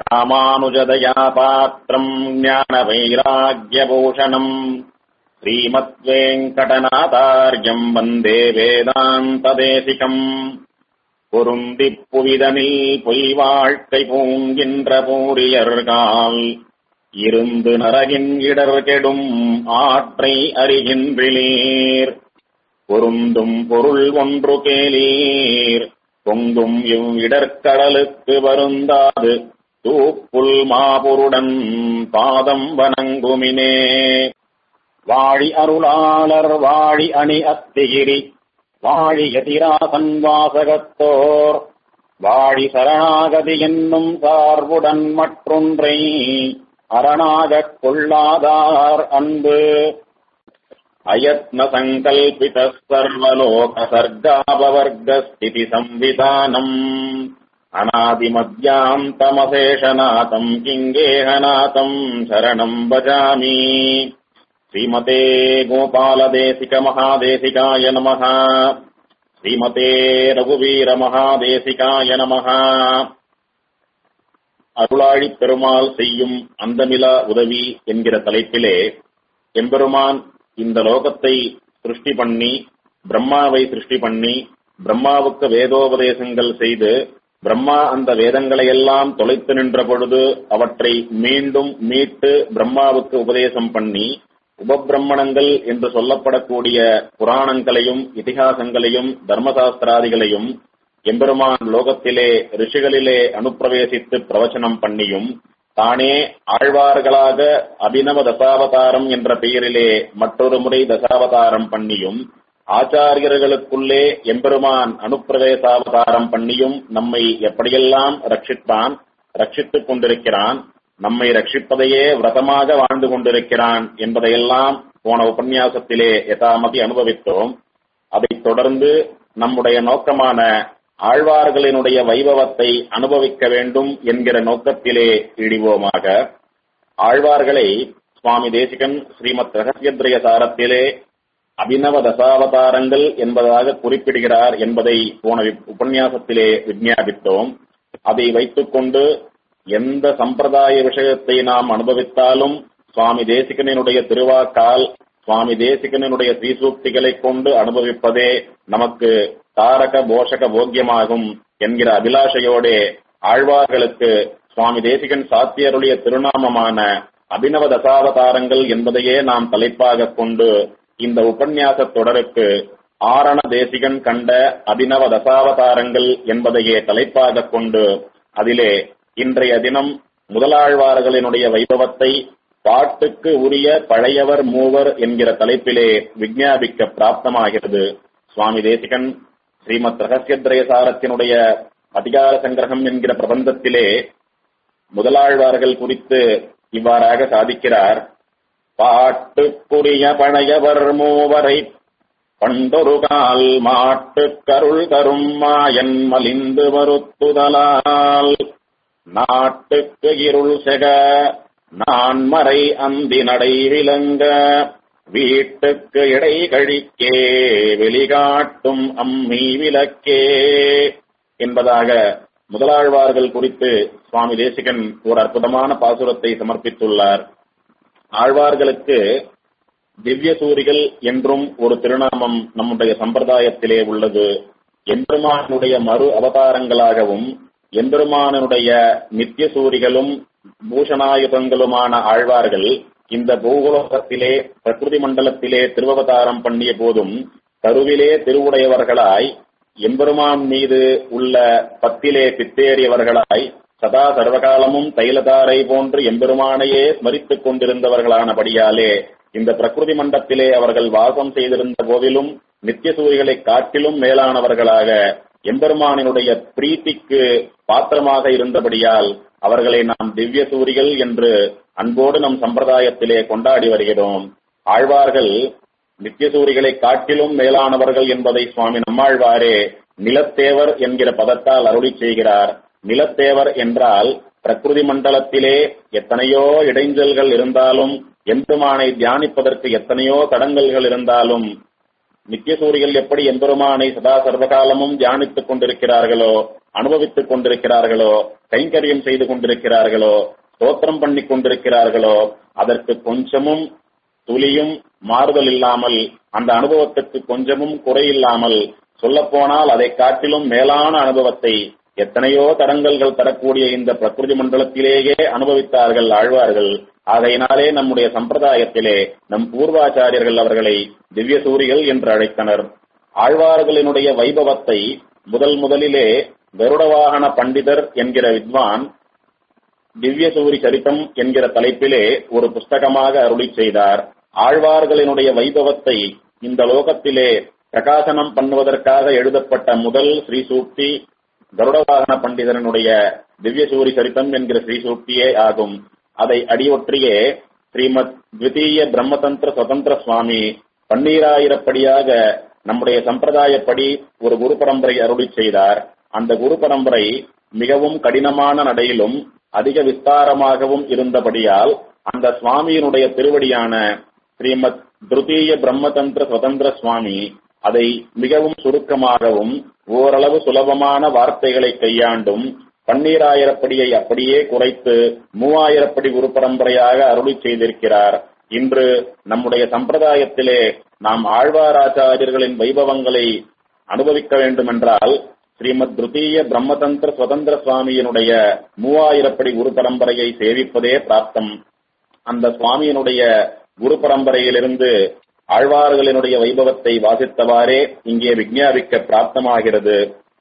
ராமானுஜதயா பாத்திரம் ஞான வைராகியபூஷணம் ஸ்ரீமத்வேங்கடநாதாரியம் வந்தே வேதாந்ததேசிகம் பொருந்திப் புவிதனில் பொய் வாழ்க்கை பூங்கின்ற பூரியர்கால் இருந்து நரகின் இடர் கெடும் ஆற்றை அறிகின்றீர் பொருந்தும் பொருள் ஒன்று கேளீர் பொங்கும் இவ் இடர்கடலுக்கு வருந்தாது தூப்புல் மாபுருடன் பாதம் வணங்குமினே வாழி அருளாளர் வாழி அணி அத்திகிரி வாழி எதிராசன் வாசகத்தோர் வாழி சரணாகதி என்னும் சார்புடன் மற்றொன்றை அரணாகக் கொள்ளாதார் அன்பு அயத்ன சங்கல்பித சர்வலோக சர்காபவர்க ஸ்திதி சம்விதானம் அநாதிமத்யாந்தமசேஷநாதம் கிங்கேகநாதம் சரணம் பஜாமி ஸ்ரீமதே கோபாலதேசிக மகாதேசிகாய நமः ஸ்ரீமதே ரகுவீர மகாதேசிகாய நமः அருளாழிப் பெருமாள் செய்யும் அந்தமிலா உதவி என்கிற தலைப்பிலே எம்பெருமான் இந்த லோகத்தை சிருஷ்டி பண்ணி பிரம்மாவை சிருஷ்டி பண்ணி பிரம்மாவுக்கு வேதோபதேசங்கள் செய்து பிரம்மா அந்த வேதங்களை எல்லாம் தொலைத்து நின்ற பொழுது அவற்றை மீண்டும் மீட்டு பிரம்மாவுக்கு உபதேசம் பண்ணி உபபிரம்மணங்கள் என்று சொல்லப்படக்கூடிய புராணங்களையும் இதிகாசங்களையும் தர்மசாஸ்திராதிகளையும் எம்பெருமான் லோகத்திலே ரிஷிகளிலே அனுப்பிரவேசித்து பிரவச்சனம் பண்ணியும் தானே ஆழ்வார்களாக அபினவ தசாவதாரம் என்ற பெயரிலே மற்றொரு முறை தசாவதாரம் பண்ணியும் ஆச்சாரியர்களுக்குள்ளே எம்பெருமான் அனுப்பிரவேசாவதாரம் பண்ணியும் நம்மை எப்படியெல்லாம் ரட்சித்தான் ரட்சித்துக் கொண்டிருக்கிறான் நம்மை ரட்சிப்பதையே விரதமாக வாழ்ந்து கொண்டிருக்கிறான் என்பதையெல்லாம் போன உபன்யாசத்திலே யதாமதி அனுபவித்தோம் அதைத் தொடர்ந்து நம்முடைய நோக்கமான ஆழ்வார்களினுடைய வைபவத்தை அனுபவிக்க வேண்டும் என்கிற நோக்கத்திலே இழிவோமாக ஆழ்வார்களை சுவாமி தேசிகன் ஸ்ரீமத் ரகசியத்ரய சாரத்திலே அபினவ தசாவதாரங்கள் என்பதாக குறிப்பிடுகிறார் என்பதை போன உபன்யாசத்திலே விஞ்ஞாபித்தோம் அதை வைத்துக்கொண்டு எந்த சம்பிரதாய விஷயத்தை நாம் அனுபவித்தாலும் சுவாமி தேசிகனினுடைய திருவாக்கால் சுவாமி தேசிகனினுடைய ஸ்ரீசூக்திகளைக் கொண்டு அனுபவிப்பதே நமக்கு தாரக போஷக போக்கியமாகும் என்கிற அபிலாஷையோடே ஆழ்வார்களுக்கு சுவாமி தேசிகன் சாத்தியருடைய திருநாமமான அபினவ தசாவதாரங்கள் என்பதையே நாம் தலைப்பாக கொண்டு இந்த உபன்யாச தொடருக்கு ஆரண தேசிகன் கண்ட அபினவ தசாவதாரங்கள் என்பதையே தலைப்பாக கொண்டு அதிலே இன்றைய தினம் முதலாழ்வார்களினுடைய வைபவத்தை பாட்டுக்கு உரிய பழையவர் மூவர் என்கிற தலைப்பிலே விஞ்ஞாபிக்க பிராப்தமாகிறது சுவாமி தேசிகன் ஸ்ரீமத் ரகசியத்ரய சாரத்தினுடைய அதிகார சங்கிரகம் என்கிற பிரபந்தத்திலே முதலாழ்வார்கள் குறித்து இவ்வாறாக சாதிக்கிறார் பாட்டுக்குரிய பழையவர் மூவரை பண்டொரு கால் மாட்டு கருள் தரும் மாயன் மலிந்து வருத்துதலால் நாட்டுக்கு இருள் செக நான்மறை அந்தி நடை விளங்க வீட்டுக்கு இடை கழிக்கே வெளிகாட்டும் அம்மி விளக்கே என்பதாக முதலாழ்வார்கள் குறித்து சுவாமி தேசிகன் ஒரு அற்புதமான பாசுரத்தை சமர்ப்பித்துள்ளார் ஆழ்வார்களுக்கு திவ்ய சூரிகள் என்றும் ஒரு திருநாமம் நம்முடைய சம்பிரதாயத்திலே உள்ளது எம்பெருமானுடைய மறு அவதாரங்களாகவும் எம்பெருமானுடைய நித்திய சூரிகளும் பூஷணாயுதங்களுமான ஆழ்வார்கள் இந்த பூகோலகத்திலே பிரகிருதி மண்டலத்திலே திருவவதாரம் பண்ணிய போதும் கருவிலே திருவுடையவர்களாய் எம்பெருமான் மீது உள்ள பத்திலே பித்தேறியவர்களாய் சதா சர்வகாலமும் தைலதாரை போன்று எம்பெருமானையே ஸ்மரித்துக் கொண்டிருந்தவர்களானபடியாலே இந்த பிரகிருதி மண்டத்திலே அவர்கள் வாசம் செய்திருந்த போதிலும் நித்திய சூரிகளை காட்டிலும் மேலானவர்களாக எம்பெருமானினுடைய பிரீத்திக்கு பாத்திரமாக இருந்தபடியால் அவர்களை நாம் திவ்ய சூரிகள் என்று அன்போடு நம் சம்பிரதாயத்திலே கொண்டாடி வருகிறோம் ஆழ்வார்கள் நித்தியசூரிகளை காட்டிலும் மேலானவர்கள் என்பதை சுவாமி நம்மாழ்வாரே நிலத்தேவர் என்கிற பதத்தால் அருளி செய்கிறார் நிலத்தேவர் என்றால் பிரகிருதி மண்டலத்திலே எத்தனையோ இடைஞ்சல்கள் இருந்தாலும் எம்பெருமானை தியானிப்பதற்கு எத்தனையோ தடங்கல்கள் இருந்தாலும் நித்தியசூரிகள் எப்படி எம்பெருமானை சதா சர்வகாலமும் தியானித்துக் கொண்டிருக்கிறார்களோ அனுபவித்துக் கொண்டிருக்கிறார்களோ கைங்கரியம் செய்து கொண்டிருக்கிறார்களோ ஸ்தோத்திரம் பண்ணி கொண்டிருக்கிறார்களோ அதற்கு கொஞ்சமும் துளியும் மாறுதல் இல்லாமல் அந்த அனுபவத்துக்கு கொஞ்சமும் குறையில்லாமல் சொல்லப்போனால் அதை காட்டிலும் மேலான அனுபவத்தை எத்தனையோ தடங்கல்கள் தரக்கூடிய இந்த பிரகிருதி மண்டலத்திலேயே அனுபவித்தார்கள் ஆழ்வார்கள் ஆகையினாலே நம்முடைய சம்பிரதாயத்திலே நம் பூர்வாச்சாரியர்கள் அவர்களை திவ்ய சூரிகள் என்று அழைத்தனர் ஆழ்வார்களினுடைய வைபவத்தை முதல் முதலிலே கருடவாகன பண்டிதர் என்கிற வித்வான் திவ்ய சூரி சரித்தம் என்கிற தலைப்பிலே ஒரு புஸ்தகமாக அருளி செய்தார் ஆழ்வார்களினுடைய வைபவத்தை இந்த லோகத்திலே பிரகாசனம் பண்ணுவதற்காக எழுதப்பட்ட முதல் ஸ்ரீசூக்தி கருடவாகன பண்டிதரனுடைய திவ்ய சூரி சரித்தம் என்கிற ஸ்ரீசூக்தியே ஆகும் அதை அடியொற்றியே ஸ்ரீமத் த்விதீய பிரம்மதந்திர சுதந்திர சுவாமி பன்னீராயிரப்படியாக நம்முடைய சம்பிரதாயப்படி ஒரு குரு பரம்பரை அருளி செய்தார் அந்த குரு பரம்பரை மிகவும் கடினமான நடையிலும் அதிக விஸ்தாரமாகவும் இருந்தபடியால் அந்த சுவாமியினுடைய திருவடியான ஸ்ரீமத் திருத்தீய பிரம்மதந்திர சுதந்திர சுவாமி அதை மிகவும் சுருக்கமாகவும் ஓரளவு சுலபமான வார்த்தைகளை கையாண்டும் பன்னீராயிரப்படியை அப்படியே குறைத்து மூவாயிரப்படி குரு பரம்பரையாக அருளி செய்திருக்கிறார் இன்று நம்முடைய சம்பிரதாயத்திலே நாம் ஆழ்வாராச்சாரியர்களின் வைபவங்களை அனுபவிக்க வேண்டுமென்றால் ஸ்ரீமத் திருத்தீய பிரம்மதந்திர சுதந்திர சுவாமியினுடைய மூவாயிரப்படி குரு பரம்பரையை சேவிப்பதே பிராப்தம் அந்த சுவாமியினுடைய குரு பரம்பரையிலிருந்து ஆழ்வார்களினுடைய வைபவத்தை வாசித்தவாறே இங்கே விஞ்ஞாபிக்க பிராப்தமாகிறது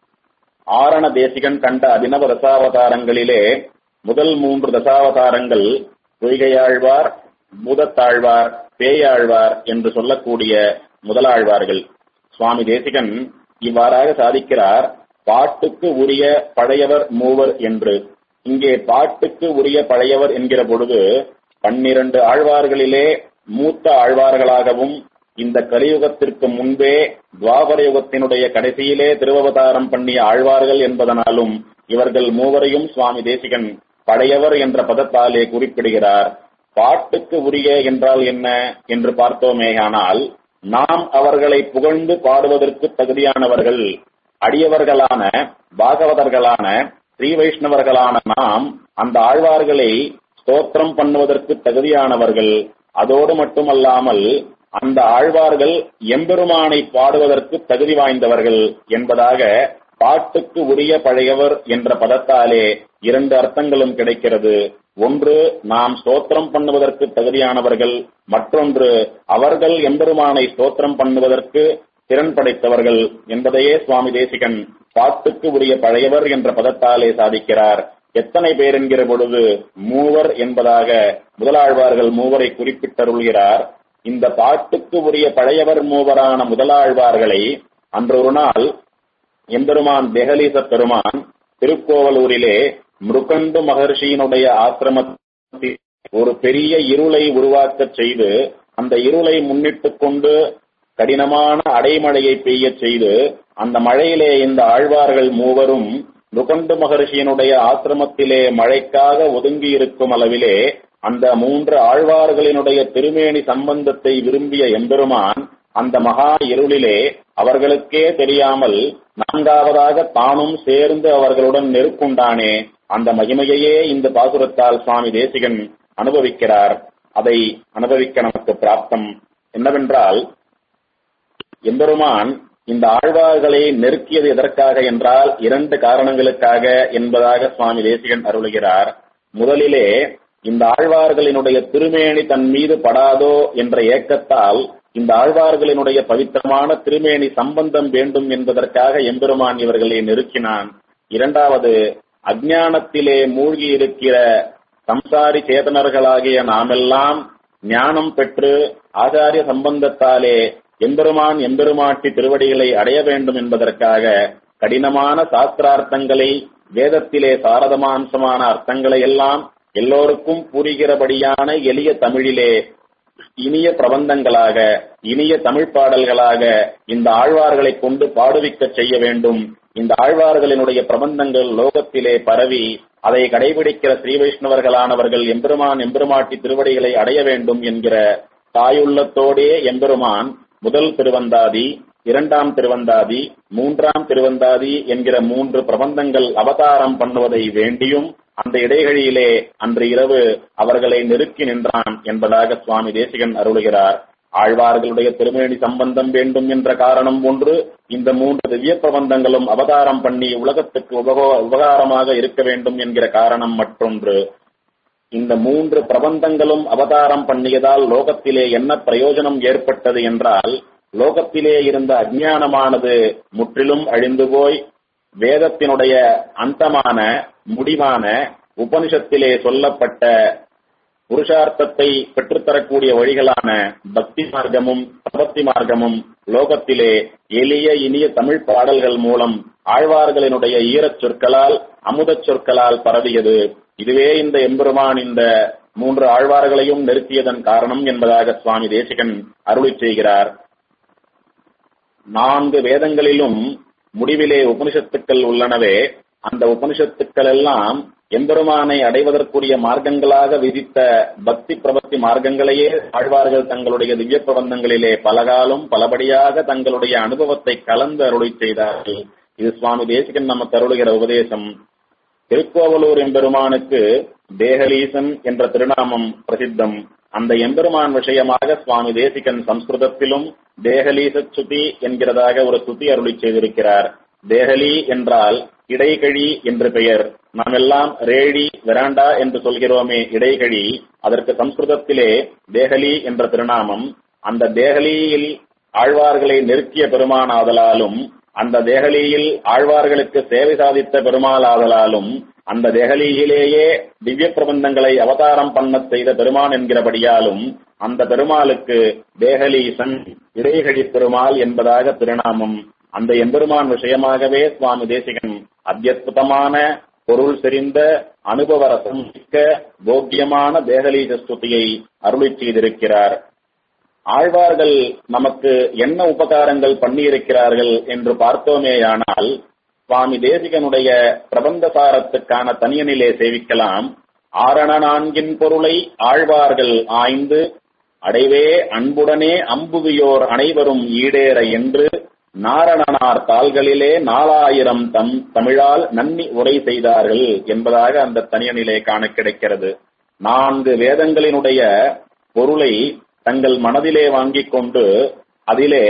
ஆரண தேசிகன் கண்ட அபினவ தசாவதாரங்களிலே முதல் மூன்று தசாவதாரங்கள் பொய்கையாழ்வார் பூதத்தாழ்வார் பேயாழ்வார் என்று சொல்லக்கூடிய முதலாழ்வார்கள் சுவாமி தேசிகன் இவ்வாறாக சாதிக்கிறார் பாட்டுக்கு உரிய பழையவர் மூவர் என்று இங்கே பாட்டுக்கு உரிய பழையவர் என்கிற பொழுது பன்னிரண்டு ஆழ்வார்களிலே மூத்த ஆழ்வார்களாகவும் இந்த கலியுகத்திற்கு முன்பே துவாபர யுகத்தினுடைய கடைசியிலே திருவவதாரம் பண்ணிய ஆழ்வார்கள் என்பதனாலும் இவர்கள் மூவரையும் சுவாமி தேசிகன் பழையவர் என்ற பதத்தாலே குறிப்பிடுகிறார் பாட்டுக்கு உரிய என்றால் என்ன என்று பார்த்தோமேயானால் நாம் அவர்களை புகழ்ந்து பாடுவதற்கு தகுதியானவர்கள் அடியவர்களான பாகவதர்களான ஸ்ரீ வைஷ்ணவர்களான நாம் அந்த ஆழ்வார்களை ஸ்தோத்திரம் பண்ணுவதற்கு தகுதியானவர்கள் அதோடு மட்டுமல்லாமல் அந்த ஆழ்வார்கள் எம்பெருமானை பாடுவதற்கு தகுதி வாய்ந்தவர்கள் என்பதாக பாட்டுக்கு உரிய பழையவர் என்ற பதத்தாலே இரண்டு அர்த்தங்களும் கிடைக்கிறது ஒன்று நாம் ஸ்தோத்திரம் பண்ணுவதற்கு தகுதியானவர்கள் மற்றொன்று அவர்கள் எம்பெருமானை ஸ்தோத்திரம் பண்ணுவதற்கு திறன் படைத்தவர்கள் என்பதையே சுவாமி தேசிகன் பாட்டுக்கு உரிய பழையவர் என்ற பதத்தாலே சாதிக்கிறார் எத்தனை பேர் என்கிற பொழுது மூவர் என்பதாக முதலாழ்வார்கள் மூவரை குறிப்பிட்டருள்கிறார் இந்த பாட்டுக்கு உரிய பழையவர் மூவரான முதலாழ்வார்களை அன்றொரு நாள் எம்பெருமான் தெஹலீச பெருமான் திருக்கோவலூரிலே மிருகண்டு மகர்ஷியினுடைய ஆசிரமத்தில் ஒரு பெரிய இருளை உருவாக்கச் செய்து அந்த இருளை முன்னிட்டுக் கொண்டு கடினமான அடைமழையை பெய்யச் செய்து அந்த மழையிலே இந்த ஆழ்வார்கள் மூவரும் நுகண்டு மகர்ஷியினுடைய ஆசிரமத்திலே மழைக்காக ஒதுங்கி இருக்கும் அளவிலே அந்த மூன்று ஆழ்வார்களினுடைய திருமேனி சம்பந்தத்தை விரும்பிய எம்பெருமான் அந்த மகா இருளிலே அவர்களுக்கே தெரியாமல் நான்காவதாக தானும் சேர்ந்து அவர்களுடன் நெருக்குண்டானே அந்த மகிமையையே இந்த பாசுரத்தால் சுவாமி தேசிகன் அனுபவிக்கிறார் அதை அனுபவிக்க நமக்கு பிராப்தம் என்னவென்றால் எம்பெருமான் இந்த ஆழ்வார்களை நெருக்கியது எதற்காக என்றால் இரண்டு காரணங்களுக்காக என்பதாக சுவாமி தேசிகன் அருளுகிறார் முதலிலே இந்த ஆழ்வார்களினுடைய திருமேனி தன் மீது படாதோ என்ற ஏக்கத்தால் இந்த ஆழ்வார்களினுடைய பவித்திரமான திருமேனி சம்பந்தம் வேண்டும் என்பதற்காக எம்பெருமான் இவர்களை நெருக்கினான் இரண்டாவது அஜ்ஞானத்திலே மூழ்கி இருக்கிற சம்சாரி சேதனர்களாகிய நாமெல்லாம் ஞானம் பெற்று ஆச்சாரிய சம்பந்தத்தாலே எம்பெருமான் எம்பெருமாட்டி திருவடிகளை அடைய வேண்டும் என்பதற்காக கடினமான சாஸ்திரார்த்தங்களை வேதத்திலே சாரதமாம்சமான அர்த்தங்களை எல்லாம் எல்லோருக்கும் புரிகிறபடியான எளிய தமிழிலே இனிய பிரபந்தங்களாக இனிய தமிழ் பாடல்களாக இந்த ஆழ்வார்களை கொண்டு பாடுவிக்க செய்ய வேண்டும் இந்த ஆழ்வார்களினுடைய பிரபந்தங்கள் லோகத்திலே பரவி அதை கடைபிடிக்கிற ஸ்ரீ வைஷ்ணவர்களானவர்கள் எம்பெருமான் எம்பெருமாட்டி திருவடிகளை அடைய வேண்டும் என்கிற தாயுள்ளத்தோடே எம்பெருமான் முதல் திருவந்தாதி இரண்டாம் திருவந்தாதி மூன்றாம் திருவந்தாதி என்கிற மூன்று பிரபந்தங்கள் அவதாரம் பண்ணுவதை வேண்டியும் அந்த இடைகளிலே அன்று இரவு அவர்களை நெருக்கி நின்றான் என்பதாக சுவாமி தேசிகன் அருளுகிறார் ஆழ்வார்களுடைய திருமேனி சம்பந்தம் வேண்டும் என்ற காரணம் ஒன்று இந்த மூன்று திவ்ய பிரபந்தங்களும் அவதாரம் பண்ணி உலகத்துக்கு உபகோ உபகாரமாக இருக்க வேண்டும் என்கிற காரணம் மற்றொன்று இந்த மூன்று பிரபந்தங்களும் அவதாரம் பண்ணியதால் லோகத்திலே என்ன பிரயோஜனம் ஏற்பட்டது என்றால் லோகத்திலே இருந்த அஜ்ஞானமானது முற்றிலும் அழிந்து போய் வேதத்தினுடைய அந்தமான முடிவான உபனிஷத்திலே சொல்லப்பட்ட புருஷார்த்தத்தை பெற்றுத்தரக்கூடிய வழிகளான பக்தி மார்க்கமும் பிரபத்தி மார்க்கமும் லோகத்திலே எளிய இனிய தமிழ் பாடல்கள் மூலம் ஆழ்வார்களினுடைய ஈரச் சொற்களால் அமுதச் சொற்களால் பரவியது இதுவே இந்த எம்பெருமான் இந்த மூன்று ஆழ்வார்களையும் நிறுத்தியதன் காரணம் என்பதாக சுவாமி தேசிகன் அருளி செய்கிறார் நான்கு வேதங்களிலும் முடிவிலே உபனிஷத்துக்கள் உள்ளனவே அந்த உபனிஷத்துக்கள் எல்லாம் எம்பெருமானை அடைவதற்குரிய மார்க்கங்களாக விதித்த பக்தி பிரபத்தி மார்க்கங்களையே ஆழ்வார்கள் தங்களுடைய திவ்ய பிரபந்தங்களிலே பலகாலம் பலபடியாக தங்களுடைய அனுபவத்தை கலந்து அருளி செய்தார்கள் இது சுவாமி தேசிகன் நமக்கு அருளுகிற உபதேசம் திருக்கோவலூர் எம்பெருமானுக்கு தேகலீசன் என்ற திருநாமம் பிரசித்தம் அந்த எம்பெருமான் விஷயமாக சுவாமி தேசிகன் சம்ஸ்கிருதத்திலும் தேகலீச சுதி என்கிறதாக ஒரு சுத்தி அருளி செய்திருக்கிறார் தேகலி என்றால் இடைகழி என்று பெயர் நாம் எல்லாம் ரேடி வெராண்டா என்று சொல்கிறோமே இடைகழி அதற்கு சம்ஸ்கிருதத்திலே தேகலி என்ற திருநாமம் அந்த தேகலியில் ஆழ்வார்களை நெருக்கிய பெருமான் ஆதலாலும் அந்த தேகலியில் ஆழ்வார்களுக்கு சேவை சாதித்த பெருமாள் ஆதலாலும் அந்த தேகலியிலேயே திவ்ய பிரபந்தங்களை அவதாரம் பண்ண செய்த பெருமான் என்கிறபடியாலும் அந்த பெருமாளுக்கு தேகலீசன் இடைகழி பெருமாள் என்பதாக திருநாமம் அந்த எம்பெருமான் விஷயமாகவே சுவாமி தேசிகன் அத்தியுதமான பொருள் செறிந்த அனுபவ ரசம் மிக்க போக்கியமான தேகலீச ஸ்துதியை அருளி செய்திருக்கிறார் ஆழ்வார்கள் நமக்கு என்ன உபகாரங்கள் பண்ணியிருக்கிறார்கள் என்று பார்த்தோமேயானால் சுவாமி தேசிகனுடைய பிரபந்த சாரத்துக்கான தனியனிலே சேவிக்கலாம் ஆரண நான்கின் பொருளை ஆழ்வார்கள் ஆய்ந்து அடைவே அன்புடனே அம்புவியோர் அனைவரும் ஈடேற என்று நாரணனார் தாள்களிலே நாலாயிரம் தம் தமிழால் நன்னி உரை செய்தார்கள் என்பதாக அந்த தனியனிலே காண கிடைக்கிறது நான்கு வேதங்களினுடைய பொருளை தங்கள் மனதிலே வாங்கிக் கொண்டு அதிலே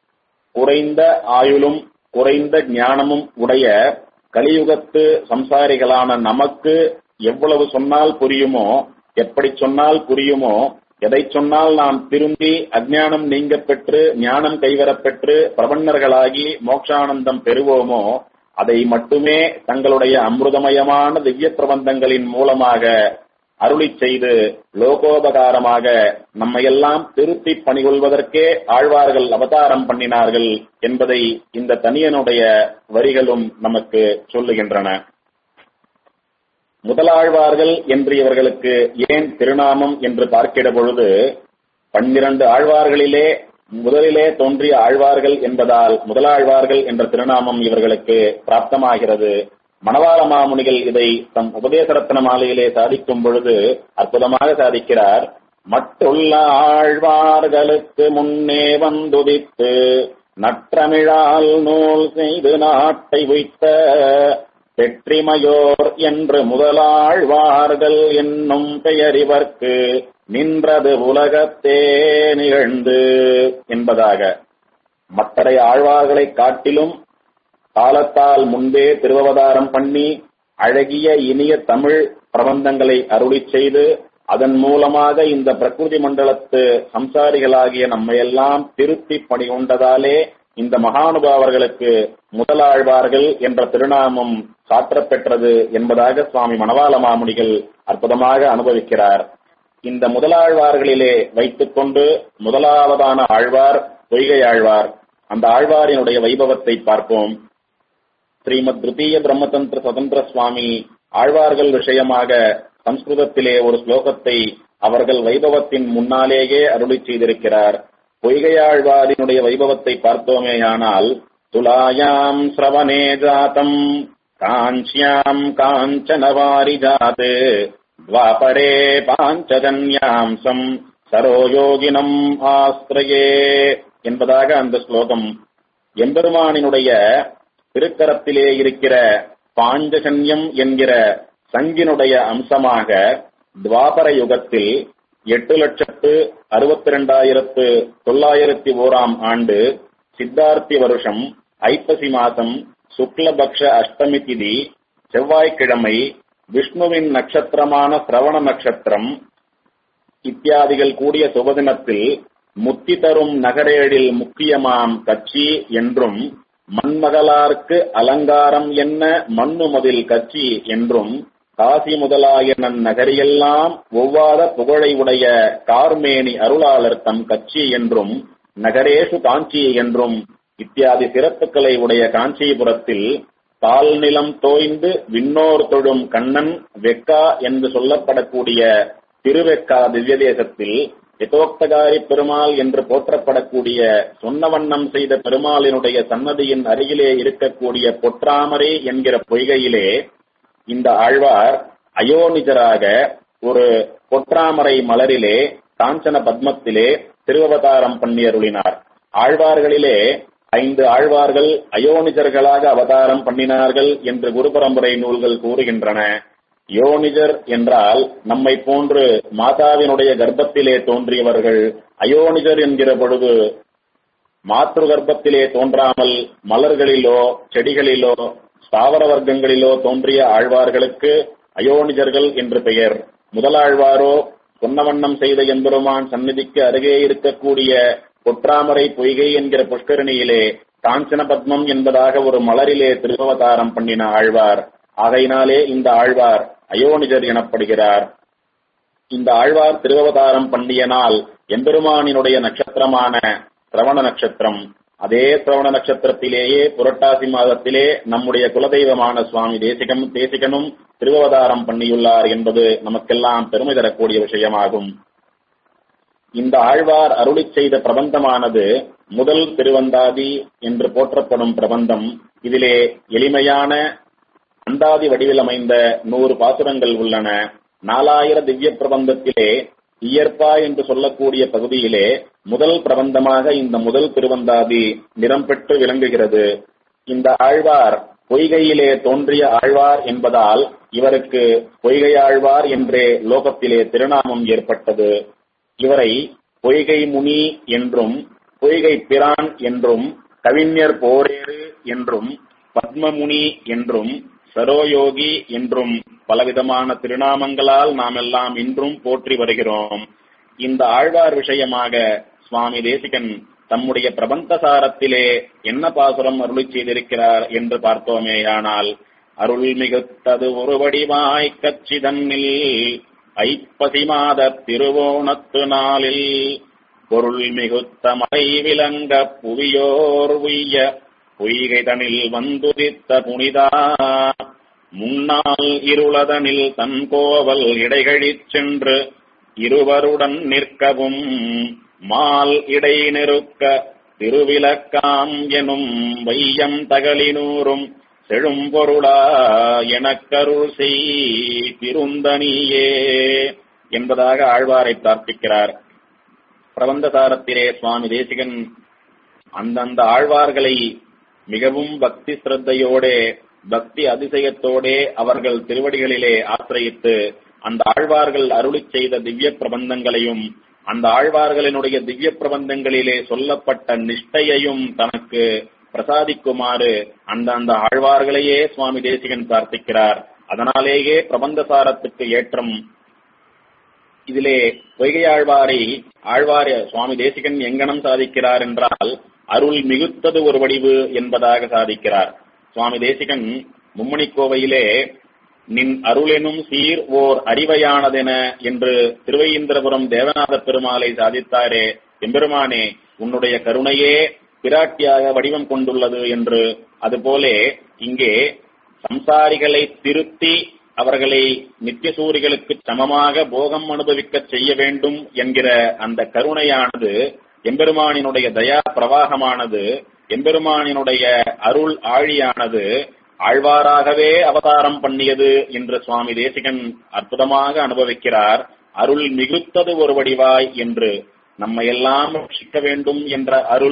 குறைந்த ஆயுளும் குறைந்த ஞானமும் உடைய கலியுகத்து சம்சாரிகளான நமக்கு எவ்வளவு சொன்னால் புரியுமோ எப்படி சொன்னால் புரியுமோ எதை சொன்னால் நாம் திரும்பி அஜ்ஞானம் நீங்க பெற்று ஞானம் கைவரப்பெற்று பிரபன்னர்களாகி மோட்சானந்தம் பெறுவோமோ அதை மட்டுமே தங்களுடைய அமிர்தமயமான திவ்ய பிரபந்தங்களின் மூலமாக அருளி செய்து லோகோபகாரமாக நம்மையெல்லாம் திருத்தி பணிகொள்வதற்கே ஆழ்வார்கள் அவதாரம் பண்ணினார்கள் என்பதை இந்த தனியனுடைய வரிகளும் நமக்கு சொல்லுகின்றன முதலாழ்வார்கள் என்று இவர்களுக்கு ஏன் திருநாமம் என்று பார்க்கிற பொழுது பன்னிரண்டு ஆழ்வார்களிலே முதலிலே தோன்றிய ஆழ்வார்கள் என்பதால் முதலாழ்வார்கள் என்ற திருநாமம் இவர்களுக்கு பிராப்தமாகிறது மணவாள மாமுனிகள் இதை தம் உபதேச ரத்ன மாலையிலே சாதிக்கும் பொழுது அற்புதமாக சாதிக்கிறார் மற்றுள்ள ஆழ்வார்களுக்கு முன்னே வந்துதித்து நற்றமிழால் நூல் செய்து நாட்டை வைத்த பெற்றிமையோர் என்று முதலாழ்வார்கள் என்னும் பெயர் இவர்க்கு நின்றது உலகத்தே நிகழ்ந்து என்பதாக மற்ற ஆழ்வார்களைக் காட்டிலும் காலத்தால் முன்பே திருவவதாரம் பண்ணி அழகிய இனிய தமிழ் பிரபந்தங்களை அருளி செய்து அதன் மூலமாக இந்த பிரகிருதி மண்டலத்து சம்சாரிகளாகிய நம்மையெல்லாம் திருத்தி பணி கொண்டதாலே இந்த மகானுபாவர்களுக்கு முதலாழ்வார்கள் என்ற திருநாமம் சாற்றப்பெற்றது என்பதாக சுவாமி மணவாள மாமுனிகள் அற்புதமாக அனுபவிக்கிறார் இந்த முதலாழ்வார்களிலே வைத்துக்கொண்டு முதலாவதான ஆழ்வார் பொய்கை ஆழ்வார் அந்த ஆழ்வாரினுடைய வைபவத்தை பார்ப்போம் ஸ்ரீமத் திருத்தீய பிரம்மதந்திர சுதந்திர சுவாமி ஆழ்வார்கள் விஷயமாக சம்ஸ்கிருதத்திலே ஒரு ஸ்லோகத்தை அவர்கள் வைபவத்தின் முன்னாலேயே அருளி செய்திருக்கிறார் பொய்கையாழ்வாரினுடைய வைபவத்தை பார்த்தோமேயானால் துலாயாம் சிரவணே ஜாதம் காஞ்சியாம் காஞ்சனவாரி ஜாத் द्वापरे பாஞ்சஜன்யாம்சம் சரோயோகினம் ஆஸ்திரயே என்பதாக அந்த ஸ்லோகம் எம்பெருமானினுடைய திருக்கரத்திலே இருக்கிற பாஞ்சசன்யம் என்கிற சங்கினுடைய அம்சமாக துவாபர யுகத்தில் எட்டு லட்சத்து அறுபத்தி ரெண்டாயிரத்து தொள்ளாயிரத்தி ஓராம் ஆண்டு சித்தார்த்தி வருஷம் ஐப்பசி மாதம் சுக்லபக்ஷ அஷ்டமி திதி செவ்வாய்க்கிழமை விஷ்ணுவின் நட்சத்திரமான சிரவண நட்சத்திரம் இத்தியாதிகள் கூடிய சுபதினத்தில் முத்தி தரும் நகரேழில் முக்கியமாம் கட்சி என்றும் மண்மகளார்க்கு அலங்காரம் என்ன மண்ணுமதில் கட்சி என்றும் காசி முதலாயன நகரியெல்லாம் ஒவ்வாத புகழை உடைய கார்மேனி அருளாளர் தம் கட்சி என்றும் நகரேசு காஞ்சி என்றும் இத்தியாதி சிறப்புகளை உடைய காஞ்சிபுரத்தில் தால் நிலம் தோய்ந்து விண்ணோர் தொழும் கண்ணன் வெக்கா என்று சொல்லப்படக்கூடிய திருவெக்கா திவ்ய தேசத்தில் யதோக்தகாரி பெருமாள் என்று போற்றப்படக்கூடிய சொன்ன வண்ணம் செய்த பெருமாளினுடைய சன்னதியின் அருகிலே இருக்கக்கூடிய பொற்றாமரை என்கிற பொய்கையிலே இந்த ஆழ்வார் அயோனிஜராக ஒரு பொற்றாமரை மலரிலே காஞ்சன பத்மத்திலே திருவவதாரம் பண்ணி அருளினார் ஆழ்வார்களிலே ஐந்து ஆழ்வார்கள் அயோனிஜர்களாக அவதாரம் பண்ணினார்கள் என்று குரு பரம்பரை நூல்கள் கூறுகின்றன யோனிஜர் என்றால் நம்மை போன்று மாதாவினுடைய கர்ப்பத்திலே தோன்றியவர்கள் அயோனிஜர் என்கிற பொழுது மாத்ரு கர்ப்பத்திலே தோன்றாமல் மலர்களிலோ செடிகளிலோ ஸ்தாவர வர்க்கங்களிலோ தோன்றிய ஆழ்வார்களுக்கு அயோனிஜர்கள் என்று பெயர் முதலாழ்வாரோ சொன்னவண்ணம் செய்த எம்பெருமான் சந்நிதிக்கு அருகே இருக்கக்கூடிய பொற்றாமரை பொய்கை என்கிற புஷ்கரணியிலே காஞ்சன பத்மம் என்பதாக ஒரு மலரிலே திருவவதாரம் பண்ணின ஆழ்வார் ஆகையினாலே இந்த ஆழ்வார் அயோனிஜர் எனப்படுகிறார் இந்த ஆழ்வார் திருவவதாரம் பண்ணிய நாள் எம்பெருமானினுடைய நட்சத்திரமான சிரவண நட்சத்திரம் அதே சிரவண நட்சத்திரத்திலேயே புரட்டாசி மாதத்திலே நம்முடைய குலதெய்வமான சுவாமி தேசிகம் தேசிகனும் திருவவதாரம் பண்ணியுள்ளார் என்பது நமக்கெல்லாம் பெருமை தரக்கூடிய விஷயமாகும் இந்த ஆழ்வார் அருளி செய்த பிரபந்தமானது முதல் திருவந்தாதி என்று போற்றப்படும் பிரபந்தம் இதிலே எளிமையான அந்தாதி வடிவில் அமைந்த நூறு பாசுரங்கள் உள்ளன நாலாயிர திவ்ய பிரபந்தத்திலே இயற்பா என்று சொல்லக்கூடிய பகுதியிலே முதல் பிரபந்தமாக இந்த முதல் திருவந்தாதி நிறம் பெற்று விளங்குகிறது இந்த ஆழ்வார் பொய்கையிலே தோன்றிய ஆழ்வார் என்பதால் இவருக்கு பொய்கை ஆழ்வார் என்றே லோகத்திலே திருநாமம் ஏற்பட்டது இவரை பொய்கை முனி என்றும் பொய்கை பிரான் என்றும் கவிஞர் போரேறு என்றும் பத்மமுனி என்றும் சரோயோகி என்றும் பலவிதமான திருநாமங்களால் நாம் எல்லாம் இன்றும் போற்றி வருகிறோம் இந்த ஆழ்வார் விஷயமாக சுவாமி தேசிகன் தம்முடைய பிரபந்த சாரத்திலே என்ன பாசுரம் அருளி செய்திருக்கிறார் என்று பார்த்தோமேயானால் அருள் மிகுத்தது ஒரு வடிவாய் கச்சி தன்னில் ஐப்பசி மாத திருவோணத்து நாளில் பொருள் மிகுத்த மலை விளங்க புவியோர் உய்ய பொய்கைதனில் வந்துதித்த புனிதா முன்னால் இருளதனில் தன் கோவல் இடைகழிச் சென்று இருவருடன் நிற்கவும் மால் இடை நெருக்க திருவிலக்காம் எனும் வையம் தகலினூரும் செழும் பொருளா எனக்கருள் செய் திருந்தனியே என்பதாக ஆழ்வாரை பிரார்த்திக்கிறார் பிரபந்தசாரத்திலே சுவாமி தேசிகன் அந்தந்த ஆழ்வார்களை மிகவும் பக்தி சிரத்தையோடே பக்தி அதிசயத்தோடே அவர்கள் திருவடிகளிலே ஆசிரயித்து அந்த ஆழ்வார்கள் அருளி செய்த திவ்ய பிரபந்தங்களையும் அந்த ஆழ்வார்களினுடைய திவ்ய பிரபந்தங்களிலே சொல்லப்பட்ட நிஷ்டையையும் தனக்கு பிரசாதிக்குமாறு அந்த அந்த ஆழ்வார்களையே சுவாமி தேசிகன் பிரார்த்திக்கிறார் அதனாலேயே பிரபந்தசாரத்துக்கு ஏற்றம் இதிலே பொய்கை ஆழ்வாரை ஆழ்வார் சுவாமி தேசிகன் எங்கனம் சாதிக்கிறார் என்றால் அருள் மிகுத்தது ஒரு வடிவு என்பதாக சாதிக்கிறார் சுவாமி தேசிகன் மும்மணி கோவையிலே நின் அருளெனும் சீர் ஓர் அறிவையானதென என்று திருவையந்திரபுரம் தேவநாத பெருமாளை சாதித்தாரே எம்பெருமானே உன்னுடைய கருணையே பிராட்டியாக வடிவம் கொண்டுள்ளது என்று அதுபோலே இங்கே சம்சாரிகளை திருத்தி அவர்களை நித்தியசூரிகளுக்கு சமமாக போகம் அனுபவிக்க செய்ய வேண்டும் என்கிற அந்த கருணையானது எம்பெருமானினுடைய தயா பிரவாகமானது எம்பெருமானினுடைய அருள் ஆழியானது ஆழ்வாராகவே அவதாரம் பண்ணியது என்று சுவாமி தேசிகன் அற்புதமாக அனுபவிக்கிறார் அருள் மிகுத்தது ஒரு வடிவாய் என்று நம்மை எல்லாம் ரட்சிக்க வேண்டும் என்ற அருள்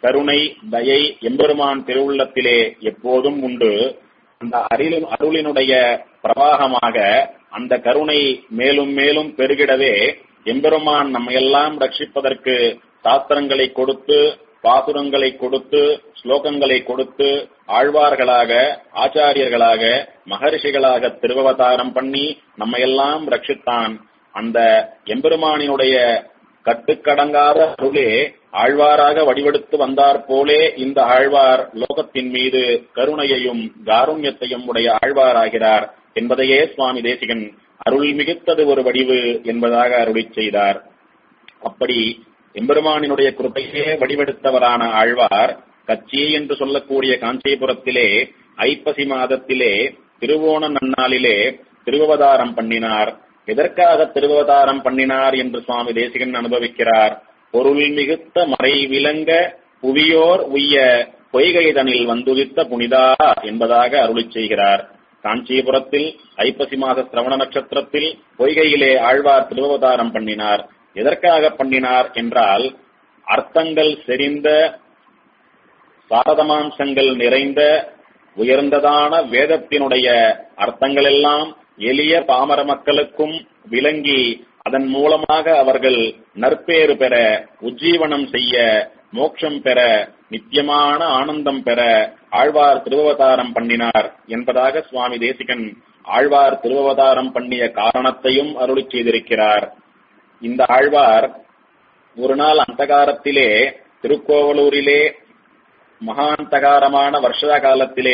கருணை தயை எம்பெருமான் திருவுள்ளத்திலே எப்போதும் உண்டு அந்த அருளின் அருளினுடைய பிரவாகமாக அந்த கருணை மேலும் மேலும் பெருகிடவே எம்பெருமான் நம்மையெல்லாம் ரட்சிப்பதற்கு சாஸ்திரங்களை கொடுத்து பாசுரங்களை கொடுத்து ஸ்லோகங்களை கொடுத்து ஆழ்வார்களாக ஆச்சாரியர்களாக மகரிஷிகளாக திருவவதாரம் பண்ணி நம்மையெல்லாம் ரட்சித்தான் அந்த எம்பெருமானினுடைய கட்டுக்கடங்காத அருளே ஆழ்வாராக வடிவெடுத்து வந்தார் போலே இந்த ஆழ்வார் லோகத்தின் மீது கருணையையும் காருண்யத்தையும் உடைய ஆழ்வாராகிறார் என்பதையே சுவாமி தேசிகன் அருள் மிகுத்தது ஒரு வடிவு என்பதாக அருளி செய்தார் அப்படி எம்பெருமானினுடைய கிருப்பையே வடிவெடுத்தவரான ஆழ்வார் கச்சி என்று சொல்லக்கூடிய காஞ்சிபுரத்திலே ஐப்பசி மாதத்திலே திருவோண நன்னாளிலே திருவவதாரம் பண்ணினார் எதற்காக திருவவதாரம் பண்ணினார் என்று சுவாமி தேசிகன் அனுபவிக்கிறார் பொருள் மிகுத்த மறை விளங்க புவியோர் உய்ய பொய்கைதனில் வந்துதித்த புனிதா என்பதாக அருளி செய்கிறார் காஞ்சிபுரத்தில் ஐப்பசி மாத சிரவண நட்சத்திரத்தில் பொய்கையிலே ஆழ்வார் திருவவதாரம் பண்ணினார் எதற்காக பண்ணினார் என்றால் அர்த்தங்கள் செறிந்த சாரதமாம்சங்கள் நிறைந்த உயர்ந்ததான வேதத்தினுடைய அர்த்தங்கள் எல்லாம் எளிய பாமர மக்களுக்கும் விளங்கி அதன் மூலமாக அவர்கள் நற்பேறு பெற உஜ்ஜீவனம் செய்ய மோட்சம் பெற நித்தியமான ஆனந்தம் பெற ஆழ்வார் திருவவதாரம் பண்ணினார் என்பதாக சுவாமி தேசிகன் ஆழ்வார் திருவவதாரம் பண்ணிய காரணத்தையும் அருளி செய்திருக்கிறார் இந்த ஆழ்வார் ஒரு நாள் அந்தகாரத்திலே திருக்கோவலூரிலே மகாந்தகாரமான வருஷா காலத்திலே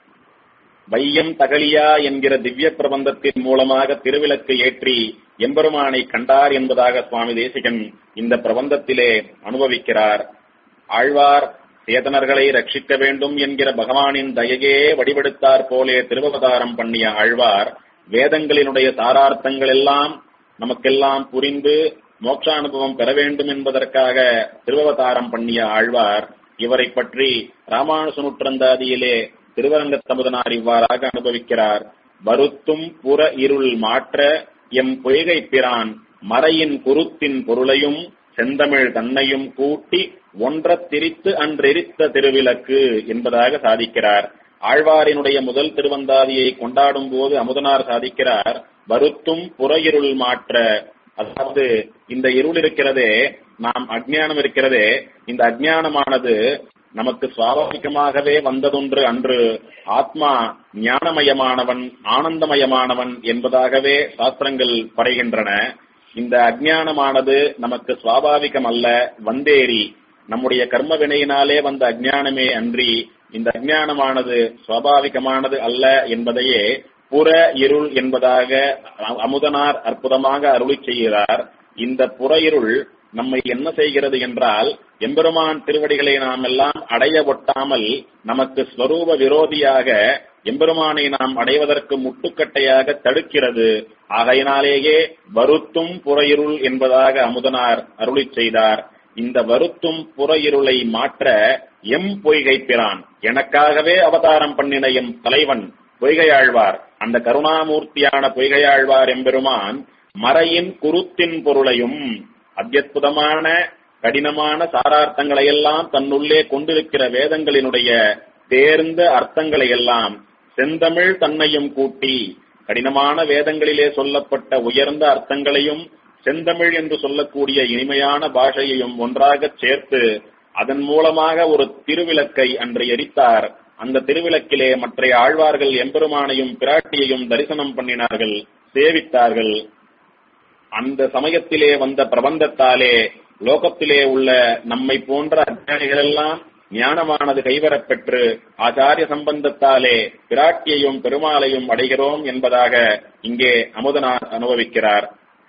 வையம் தகலியா என்கிற திவ்ய பிரபந்தத்தின் மூலமாக திருவிளக்கு ஏற்றி எம்பெருமானை கண்டார் என்பதாக சுவாமி தேசிகன் இந்த பிரபந்தத்திலே அனுபவிக்கிறார் ஆழ்வார் சேதனர்களை ரட்சிக்க வேண்டும் என்கிற பகவானின் தயையே வடிவெடுத்தார் போலே திருவவதாரம் பண்ணிய ஆழ்வார் வேதங்களினுடைய சாரார்த்தங்கள் எல்லாம் நமக்கெல்லாம் புரிந்து மோட்சானுபவம் பெற வேண்டும் என்பதற்காக திருவவதாரம் பண்ணிய ஆழ்வார் இவரை பற்றி ராமானுசனுற்றந்தாதியிலே திருவரங்கத் தமுதனார் இவ்வாறாக அனுபவிக்கிறார் வருத்தும் புற இருள் மாற்ற எம் பொய்கை பிரான் மறையின் குருத்தின் பொருளையும் செந்தமிழ் தன்னையும் கூட்டி ஒன்றத் திரித்து அன்றெரித்த திருவிளக்கு என்பதாக சாதிக்கிறார் ஆழ்வாரினுடைய முதல் திருவந்தாதியை கொண்டாடும் போது அமுதனார் சாதிக்கிறார் வருத்தும் புற இருள் மாற்ற அதாவது இந்த இருள் இருக்கிறதே நாம் அஜ்ஞானம் இருக்கிறதே இந்த அஜ்ஞானமானது நமக்கு சுவாபாவிகமாகவே வந்ததொன்று அன்று ஆத்மா ஞானமயமானவன் ஆனந்தமயமானவன் என்பதாகவே சாஸ்திரங்கள் படைகின்றன இந்த அஜ்ஞானமானது நமக்கு சுவாபாவிகம் அல்ல வந்தேறி நம்முடைய கர்ம வினையினாலே வந்த அஜ்ஞானமே அன்றி இந்த அஜ்ஞானமானது சுவாபாவிகமானது அல்ல என்பதையே புற இருள் என்பதாக அமுதனார் அற்புதமாக அருளி செய்கிறார் இந்த புற இருள் நம்மை என்ன செய்கிறது என்றால் எம்பெருமான் திருவடிகளை நாம் எல்லாம் அடைய ஒட்டாமல் நமக்கு ஸ்வரூப விரோதியாக எம்பெருமானை நாம் அடைவதற்கு முட்டுக்கட்டையாக தடுக்கிறது ஆகையினாலேயே வருத்தும் புறையிருள் என்பதாக அமுதனார் அருளி செய்தார் இந்த வருத்தும் புறையிருளை மாற்ற எம் பொய்கை பிரான் எனக்காகவே அவதாரம் பண்ணின எம் தலைவன் பொய்கையாழ்வார் அந்த கருணாமூர்த்தியான பொய்கையாழ்வார் எம்பெருமான் மறையின் குருத்தின் பொருளையும் அத்தியுதமான கடினமான சாரார்த்தங்களை எல்லாம் தன்னுள்ளே கொண்டிருக்கிற வேதங்களினுடைய தேர்ந்த அர்த்தங்களை எல்லாம் செந்தமிழ் தன்னையும் கூட்டி கடினமான வேதங்களிலே சொல்லப்பட்ட உயர்ந்த அர்த்தங்களையும் செந்தமிழ் என்று சொல்லக்கூடிய இனிமையான பாஷையையும் ஒன்றாகச் சேர்த்து அதன் மூலமாக ஒரு திருவிளக்கை அன்று எரித்தார் அந்த திருவிளக்கிலே மற்ற ஆழ்வார்கள் எம்பெருமானையும் பிராட்டியையும் தரிசனம் பண்ணினார்கள் சேவித்தார்கள் அந்த சமயத்திலே வந்த பிரபந்தத்தாலே லோகத்திலே உள்ள நம்மை போன்ற அஜானிகள் எல்லாம் ஞானமானது கைவரப் பெற்று ஆச்சாரிய சம்பந்தத்தாலே பிராட்டியையும் பெருமாளையும் அடைகிறோம் என்பதாக இங்கே அமுதனார் அனுபவிக்கிறார்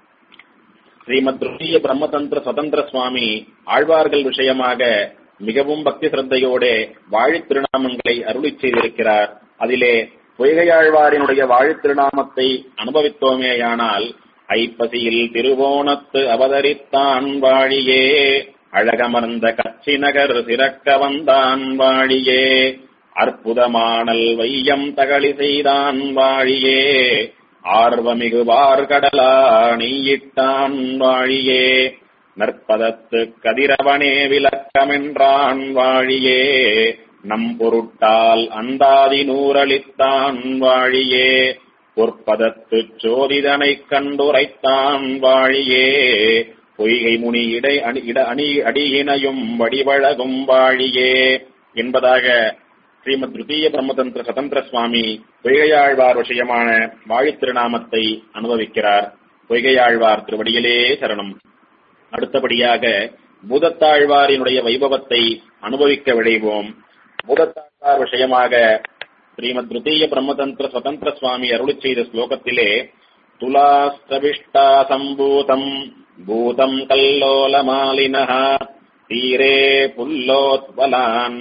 ஸ்ரீமத் ருஷிய பிரம்மதந்திர சுதந்திர சுவாமி ஆழ்வார்கள் விஷயமாக மிகவும் பக்தி சிரத்தையோட வாழித் திருநாமங்களை அருளி செய்திருக்கிறார் அதிலே பொய்கையாழ்வாரினுடைய வாழித் திருநாமத்தை அனுபவித்தோமேயானால் ஐப்பசியில் திருவோணத்து அவதரித்தான் வாழியே அழகமர்ந்த கச்சி நகர் சிறக்க வந்தான் வாழியே அற்புதமானல் வையம் தகளி செய்தான் வாழியே ஆர்வமிகு வார்கடலா நெய்யிட்டான் வாழியே நற்பதத்து கதிரவனே விளக்க அடக்கமென்றான் வாழியே நம் பொருட்டால் அந்தாதி நூறளித்தான் வாழியே பொற்பதத்துச் சோதிதனைக் கண்டுரைத்தான் வாழியே பொய்கை முனி இடை அணி இட அணி அடியினையும் வடிவழகும் வாழியே என்பதாக ஸ்ரீமத் திருத்தீய பிரம்மதந்திர சதந்திர சுவாமி பொய்கையாழ்வார் விஷயமான வாழி திருநாமத்தை அனுபவிக்கிறார் பொய்கையாழ்வார் திருவடியிலே சரணம் அடுத்தபடியாக பூதத்தாழ்வாரினுடைய வைபவத்தை அனுபவிக்க விளைவோம் பூதத்தாழ்வார் விஷயமாக ஸ்ரீமத் திருத்தீய பிரம்மதந்திர சுதந்திர சுவாமி அருளிச் செய்த ஸ்லோகத்திலே துலாஸ்தவிஷ்டா சம்பூதம் பூதம் கல்லோலமாலினः தீரே புல்லோத்வலான்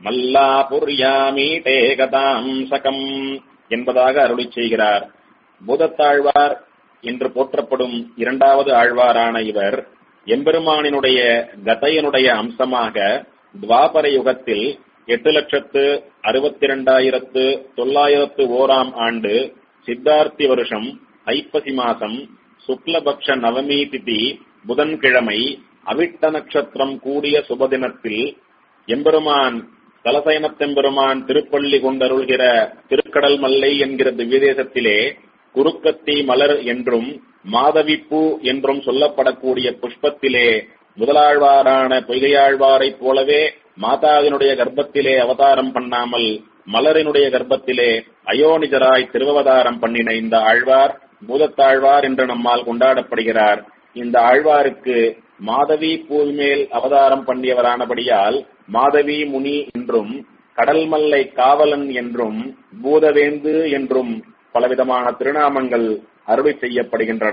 மல்லாபுர்யாமீட்டே கதாம் சகம் என்பதாக அருளிச் செய்கிறார் பூதத்தாழ்வார் என்று போற்றப்படும் இரண்டாவது ஆழ்வாரான இவர் எம்பெருமானினுடைய கதையனுடைய அம்சமாக துவாபர யுகத்தில் எட்டு லட்சத்து அறுபத்தி இரண்டாயிரத்து தொள்ளாயிரத்து ஓராம் ஆண்டு சித்தார்த்தி வருஷம் ஐப்பசி மாசம் சுக்லபக்ஷ நவமி திதி புதன்கிழமை அவிட்ட நட்சத்திரம் கூடிய சுபதினத்தில் எம்பெருமான் தலசயனத்தெம்பெருமான் திருப்பள்ளி கொண்டருள்கிற திருக்கடல் மல்லை என்கிற திவ்யதேசத்திலே குறுக்கத்தி மலர் என்றும் மாதவிப்பூ என்றும் சொல்லப்படக்கூடிய புஷ்பத்திலே முதலாழ்வாரான பொய்கையாழ்வாரைப் போலவே மாதாவினுடைய கர்ப்பத்திலே அவதாரம் பண்ணாமல் மலரினுடைய கர்ப்பத்திலே அயோனிஜராய் திருவவதாரம் பண்ணின இந்த ஆழ்வார் பூதத்தாழ்வார் என்று நம்மால் கொண்டாடப்படுகிறார் இந்த ஆழ்வாருக்கு மாதவி பூமேல் அவதாரம் பண்ணியவரானபடியால் மாதவி முனி என்றும் கடல்மல்லை காவலன் என்றும் பூதவேந்து என்றும் பலவிதமான திருநாமங்கள் அருளி செய்யப்படுகின்றன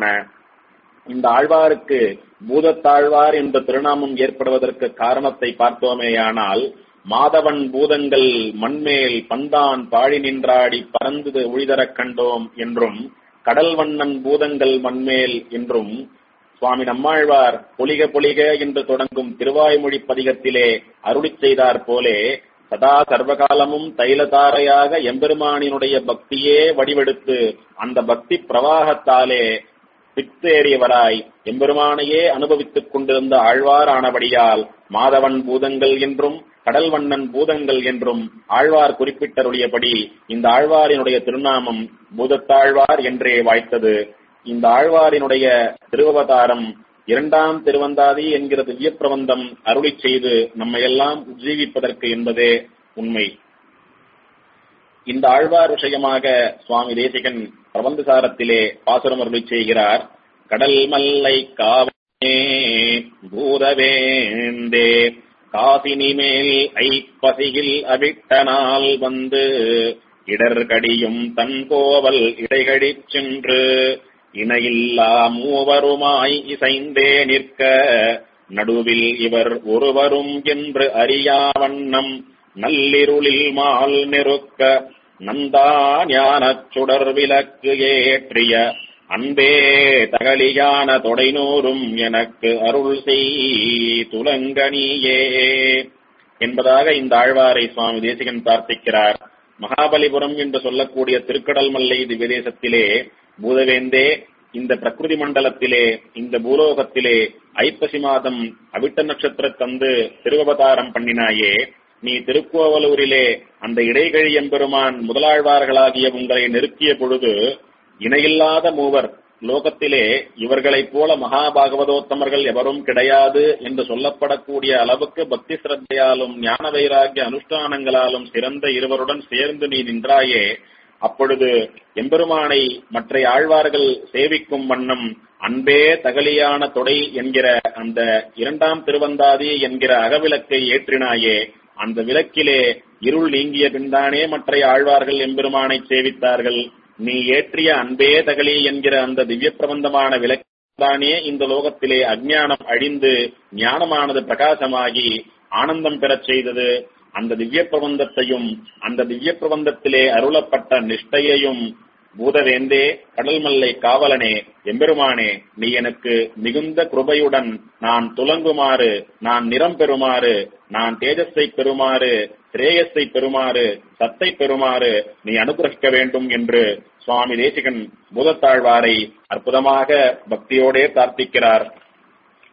இந்த ஆழ்வாருக்கு பூதத்தாழ்வார் என்ற திருநாமம் ஏற்படுவதற்கு காரணத்தை பார்த்தோமேயானால் மாதவன் பூதங்கள் மண்மேல் பந்தான் பாழி நின்றாடி பறந்தது ஒழிதரக் கண்டோம் என்றும் கடல் வண்ணன் பூதங்கள் மண்மேல் என்றும் சுவாமி நம்மாழ்வார் பொலிக பொலிக என்று தொடங்கும் திருவாய்மொழி பதிகத்திலே அருளிச் செய்தார் போலே சதா சர்வகாலமும் தைலதாரையாக எம்பெருமானினுடைய பக்தியே வடிவெடுத்து அந்த பக்தி பிரவாகத்தாலே பித்தேறியவராய் எம்பெருமானையே அனுபவித்துக் கொண்டிருந்த ஆழ்வார் ஆனபடியால் மாதவன் பூதங்கள் என்றும் கடல் வண்ணன் பூதங்கள் என்றும் ஆழ்வார் குறிப்பிட்டருடையபடி இந்த ஆழ்வாரினுடைய திருநாமம் பூதத்தாழ்வார் என்றே வாய்த்தது இந்த ஆழ்வாரினுடைய திருவவதாரம் இரண்டாம் திருவந்தாதி என்கிற திவ்ய பிரபந்தம் அருளி செய்து நம்மையெல்லாம் உஜ்ஜீவிப்பதற்கு என்பதே உண்மை இந்த ஆழ்வார் விஷயமாக சுவாமி தேசிகன் பிரபந்தசாரத்திலே பாசுரம் அருளி செய்கிறார் கடல் மல்லை காவனே பூதவேந்தே காசினி மேல் ஐப்பசியில் அவிட்டனால் வந்து இடர்கடியும் தன் கோவல் இடைகடிச் சென்று இணையில்லா மூவருமாய் இசைந்தே நிற்க நடுவில் இவர் ஒருவரும் என்று அறியா வண்ணம் நல்லிருளில் மால் நெருக்க நந்தா ஞானச் சுடர் விளக்கு ஏற்றிய அன்பே தகலியான தொடைநூறும் எனக்கு அருள் செய் துலங்கனியே என்பதாக இந்த ஆழ்வாரை சுவாமி தேசிகன் பிரார்த்திக்கிறார் மகாபலிபுரம் என்று சொல்லக்கூடிய திருக்கடல் மல்லை திவ்யதேசத்திலே பூதவேந்தே இந்த பிரகிருதி மண்டலத்திலே இந்த பூலோகத்திலே ஐப்பசி மாதம் அவிட்ட நட்சத்திர தந்து திருவவதாரம் பண்ணினாயே நீ திருக்கோவலூரிலே அந்த இடைகழி எம்பெருமான் முதலாழ்வார்களாகிய உங்களை நெருக்கிய பொழுது இணையில்லாத மூவர் லோகத்திலே இவர்களைப் போல மகாபாகவதோத்தமர்கள் எவரும் கிடையாது என்று சொல்லப்படக்கூடிய அளவுக்கு பக்தி சிரத்தையாலும் ஞான வைராகிய அனுஷ்டானங்களாலும் சிறந்த இருவருடன் சேர்ந்து நீ நின்றாயே அப்பொழுது எம்பெருமானை மற்ற ஆழ்வார்கள் சேவிக்கும் வண்ணம் அன்பே தகலியான தொடை என்கிற அந்த இரண்டாம் திருவந்தாதி என்கிற அகவிளக்கை ஏற்றினாயே அந்த விளக்கிலே இருள் நீங்கிய பின்தானே மற்ற ஆழ்வார்கள் எம்பெருமானை சேவித்தார்கள் நீ ஏற்றிய அன்பே தகலி என்கிற அந்த திவ்ய பிரபந்தமான விளக்கானே இந்த லோகத்திலே அஜ்ஞானம் அழிந்து ஞானமானது பிரகாசமாகி ஆனந்தம் பெறச் செய்தது அந்த திவ்ய பிரபந்தத்தையும் அந்த திவ்ய பிரபந்தத்திலே அருளப்பட்ட நிஷ்டையையும் பூதவேந்தே கடல்மல்லை காவலனே எம்பெருமானே நீ எனக்கு மிகுந்த கிருபையுடன் நான் துலங்குமாறு நான் நிறம் பெறுமாறு நான் தேஜஸை பெறுமாறு சிரேயஸை பெறுமாறு சத்தை பெறுமாறு நீ அனுகிரகிக்க வேண்டும் என்று சுவாமி தேசிகன் பூதத்தாழ்வாரை அற்புதமாக பக்தியோடே பிரார்த்திக்கிறார்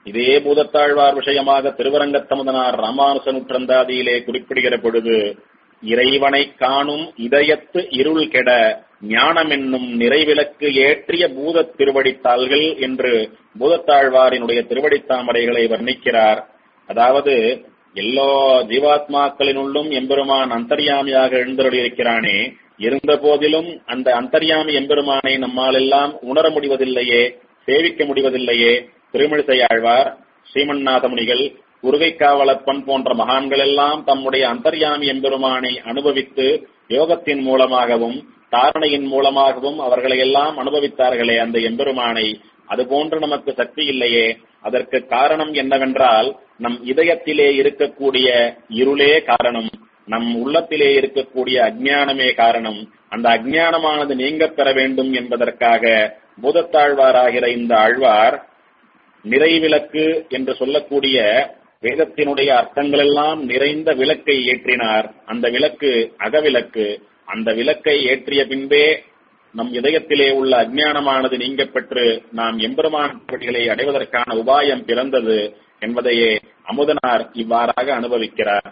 இதே பூதத்தாழ்வார் விஷயமாக திருவரங்கத்தமுதனார் ராமானுசனுற்றந்தாதியிலே குறிப்பிடுகிற பொழுது இறைவனை காணும் இதயத்து இருள் கெட ஞானம் என்னும் நிறைவிலக்கு ஏற்றிய பூதத் திருவடித்தாள்கள் என்று பூதத்தாழ்வாரினுடைய திருவடித்தாமரைகளை வர்ணிக்கிறார் அதாவது எல்லா ஜீவாத்மாக்களினுள்ளும் எம்பெருமான் அந்தர்யாமியாக எழுந்தருளியிருக்கிறானே இருந்த போதிலும் அந்த அந்தர்யாமி எம்பெருமானை நம்மால் எல்லாம் உணர முடிவதில்லையே சேவிக்க முடிவதில்லையே திருமிழிசை ஆழ்வார் ஸ்ரீமன்னாத முனிகள் உருகைக்காவலப்பன் போன்ற மகான்கள் எல்லாம் தம்முடைய அந்தர்யாமி எம்பெருமானை அனுபவித்து யோகத்தின் மூலமாகவும் தாரணையின் மூலமாகவும் அவர்களை எல்லாம் அனுபவித்தார்களே அந்த எம்பெருமானை அதுபோன்று நமக்கு சக்தி இல்லையே அதற்கு காரணம் என்னவென்றால் நம் இதயத்திலே இருக்கக்கூடிய இருளே காரணம் நம் உள்ளத்திலே இருக்கக்கூடிய அஜ்ஞானமே காரணம் அந்த அஜ்ஞானமானது நீங்க பெற வேண்டும் என்பதற்காக பூதத்தாழ்வாராகிற இந்த ஆழ்வார் நிறைவிலக்கு என்று சொல்லக்கூடிய வேதத்தினுடைய அர்த்தங்கள் எல்லாம் நிறைந்த விளக்கை ஏற்றினார் அந்த விளக்கு அகவிளக்கு அந்த விளக்கை ஏற்றிய பின்பே நம் இதயத்திலே உள்ள அஜ்ஞானமானது நீங்க பெற்று நாம் எம்பெருமான் படிகளை அடைவதற்கான உபாயம் பிறந்தது என்பதையே அமுதனார் இவ்வாறாக அனுபவிக்கிறார்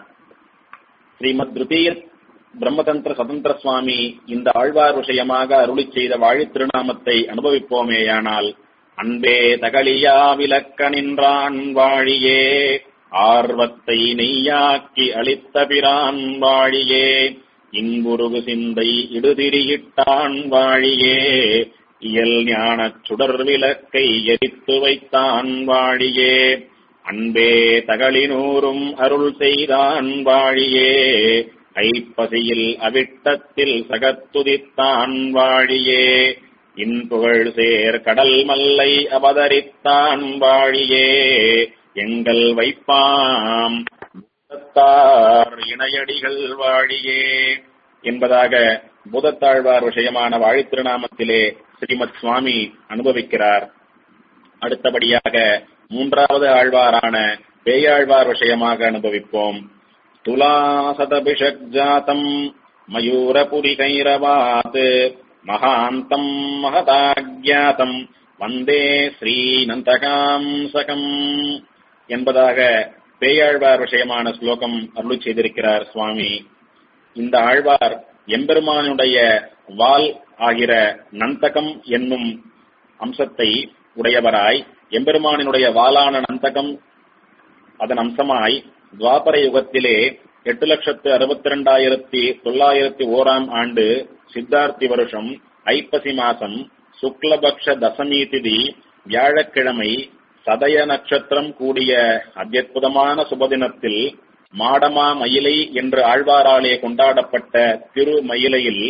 ஸ்ரீமத் திருத்தீய பிரம்மதந்திர சுதந்திர சுவாமி இந்த ஆழ்வார் விஷயமாக அருளி செய்த வாழி திருநாமத்தை அனுபவிப்போமேயானால் அன்பே தகலியா விளக்க நின்றான் வாழியே ஆர்வத்தை நெய்யாக்கி அளித்த பிரான் வாழியே இன்புருகு சிந்தை இடுதிரியிட்டான் வாழியே இயல் ஞானச் சுடர் விளக்கை எரித்து வைத்தான் வாழியே அன்பே தகளினூரும் அருள் செய்தான் வாழியே ஐப்பசியில் அவிட்டத்தில் சகத்துதித்தான் வாழியே இன்புகழ் சேர் கடல் மல்லை அவதரித்தான் வாழியே எங்கள் வைப்பாம் பூதத்தார் இணையடிகள் வாழியே என்பதாக பூதத்தாழ்வார் விஷயமான வாழித் திருநாமத்திலே ஸ்ரீமத் சுவாமி அனுபவிக்கிறார் அடுத்தபடியாக மூன்றாவது ஆழ்வாரான பேயாழ்வார் விஷயமாக அனுபவிப்போம் துலாசதபிஷக்ஜாத்தம் மயூரபுரிகைரவாத் மகாந்தம் மகதாக்யாதம் வந்தே ஸ்ரீநந்தகாம்சகம் என்பதாக பேயாழ்வார் விஷயமான ஸ்லோகம் அருளி செய்திருக்கிறார் சுவாமி இந்த ஆழ்வார் எம்பெருமானுடைய வால் ஆகிற நந்தகம் என்னும் அம்சத்தை உடையவராய் எம்பெருமானினுடைய வாளான நந்தகம் அதன் அம்சமாய் துவாபர யுகத்திலே எட்டு லட்சத்து அறுபத்தி இரண்டாயிரத்தி தொள்ளாயிரத்தி ஓராம் ஆண்டு சித்தார்த்தி வருஷம் ஐப்பசி மாசம் சுக்லபக்ஷ தசமி திதி வியாழக்கிழமை சதய நட்சத்திரம் கூடிய அத்யற்புதமான சுபதினத்தில் மாடமா மயிலை என்று ஆழ்வாராலே கொண்டாடப்பட்ட திருமயிலையில்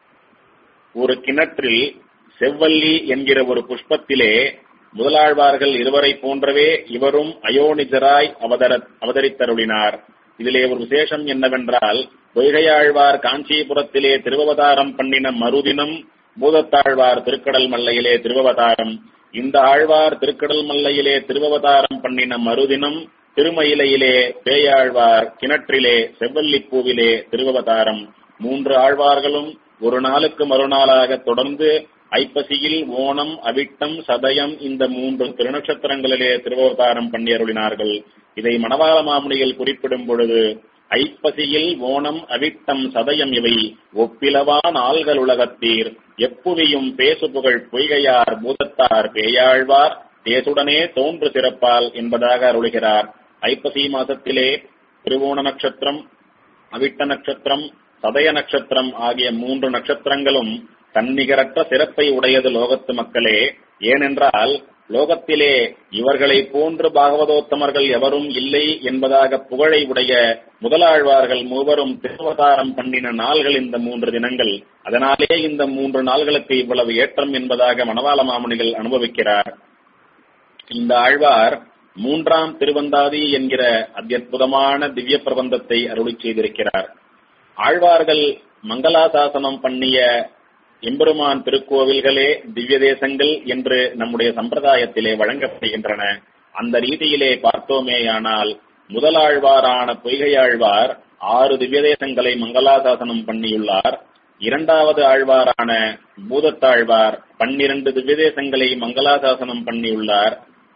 ஒரு கிணற்றில் செவ்வல்லி என்கிற ஒரு புஷ்பத்திலே முதலாழ்வார்கள் இருவரை போன்றவே இவரும் அயோனிஜராய் அவதர அவதரித்தருளினார் இதிலே ஒரு விசேஷம் என்னவென்றால் பொய்கையாழ்வார் காஞ்சிபுரத்திலே திருவவதாரம் பண்ணின மறுதினம் பூதத்தாழ்வார் திருக்கடல் மல்லையிலே திருவவதாரம் இந்த ஆழ்வார் திருக்கடல் மல்லையிலே திருவவதாரம் பண்ணின மறுதினம் திருமயிலையிலே பேயாழ்வார் கிணற்றிலே செவ்வல்லிப்பூவிலே திருவவதாரம் மூன்று ஆழ்வார்களும் ஒரு நாளுக்கு மறுநாளாக தொடர்ந்து ஐப்பசியில் ஓணம் அவிட்டம் சதயம் இந்த மூன்று திருநட்சத்திரங்களிலே திருவவதாரம் பண்ணி அருளினார்கள் இதை மணவாள மாமுனிகள் குறிப்பிடும் பொழுது ஐப்பசியில் ஓணம் அவிட்டம் சதயம் இவை ஒப்பிலவா நாள்கள் உலகத்தீர் எப்புவியும் பேசு புகழ் பொய்கையார் பூதத்தார் பேயாழ்வார் தேசுடனே தோன்று சிறப்பால் என்பதாக அருளுகிறார் ஐப்பசி மாசத்திலே திருவோண நட்சத்திரம் அவிட்ட நட்சத்திரம் சதய நட்சத்திரம் ஆகிய மூன்று நட்சத்திரங்களும் தன்னிகரற்ற சிறப்பை உடையது லோகத்து மக்களே ஏனென்றால் லோகத்திலே இவர்களை போன்று பாகவதோத்தமர்கள் எவரும் இல்லை என்பதாக புகழை உடைய முதலாழ்வார்கள் மூவரும் திருவதாரம் பண்ணின நாள்கள் இந்த மூன்று தினங்கள் அதனாலே இந்த மூன்று நாள்களுக்கு இவ்வளவு ஏற்றம் என்பதாக மணவாள மாமுனிகள் அனுபவிக்கிறார் இந்த ஆழ்வார் மூன்றாம் திருவந்தாதி என்கிற அத்தியுதமான திவ்ய பிரபந்தத்தை அருளி செய்திருக்கிறார் ஆழ்வார்கள் மங்களாசாசனம் பண்ணிய எம்பெருமான் திருக்கோவில்களே திவ்ய தேசங்கள் என்று நம்முடைய சம்பிரதாயத்திலே வழங்கப்படுகின்றன அந்த ரீதியிலே பார்த்தோமேயானால் முதலாழ்வாரான பொய்கையாழ்வார் ஆறு திவ்ய தேசங்களை மங்களாசாசனம் பண்ணியுள்ளார் இரண்டாவது ஆழ்வாரான பூதத்தாழ்வார் பன்னிரண்டு திவ்ய தேசங்களை மங்களாசாசனம் பண்ணியுள்ளார்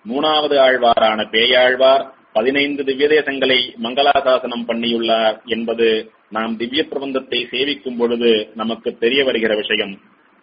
மூணாவது ஆழ்வாரான பேயாழ்வார் பதினைந்து திவ்ய தேசங்களை மங்களாசாசனம் பண்ணியுள்ளார் என்பது நாம் திவ்ய பிரபந்தத்தை சேவிக்கும் பொழுது நமக்கு தெரிய வருகிற விஷயம்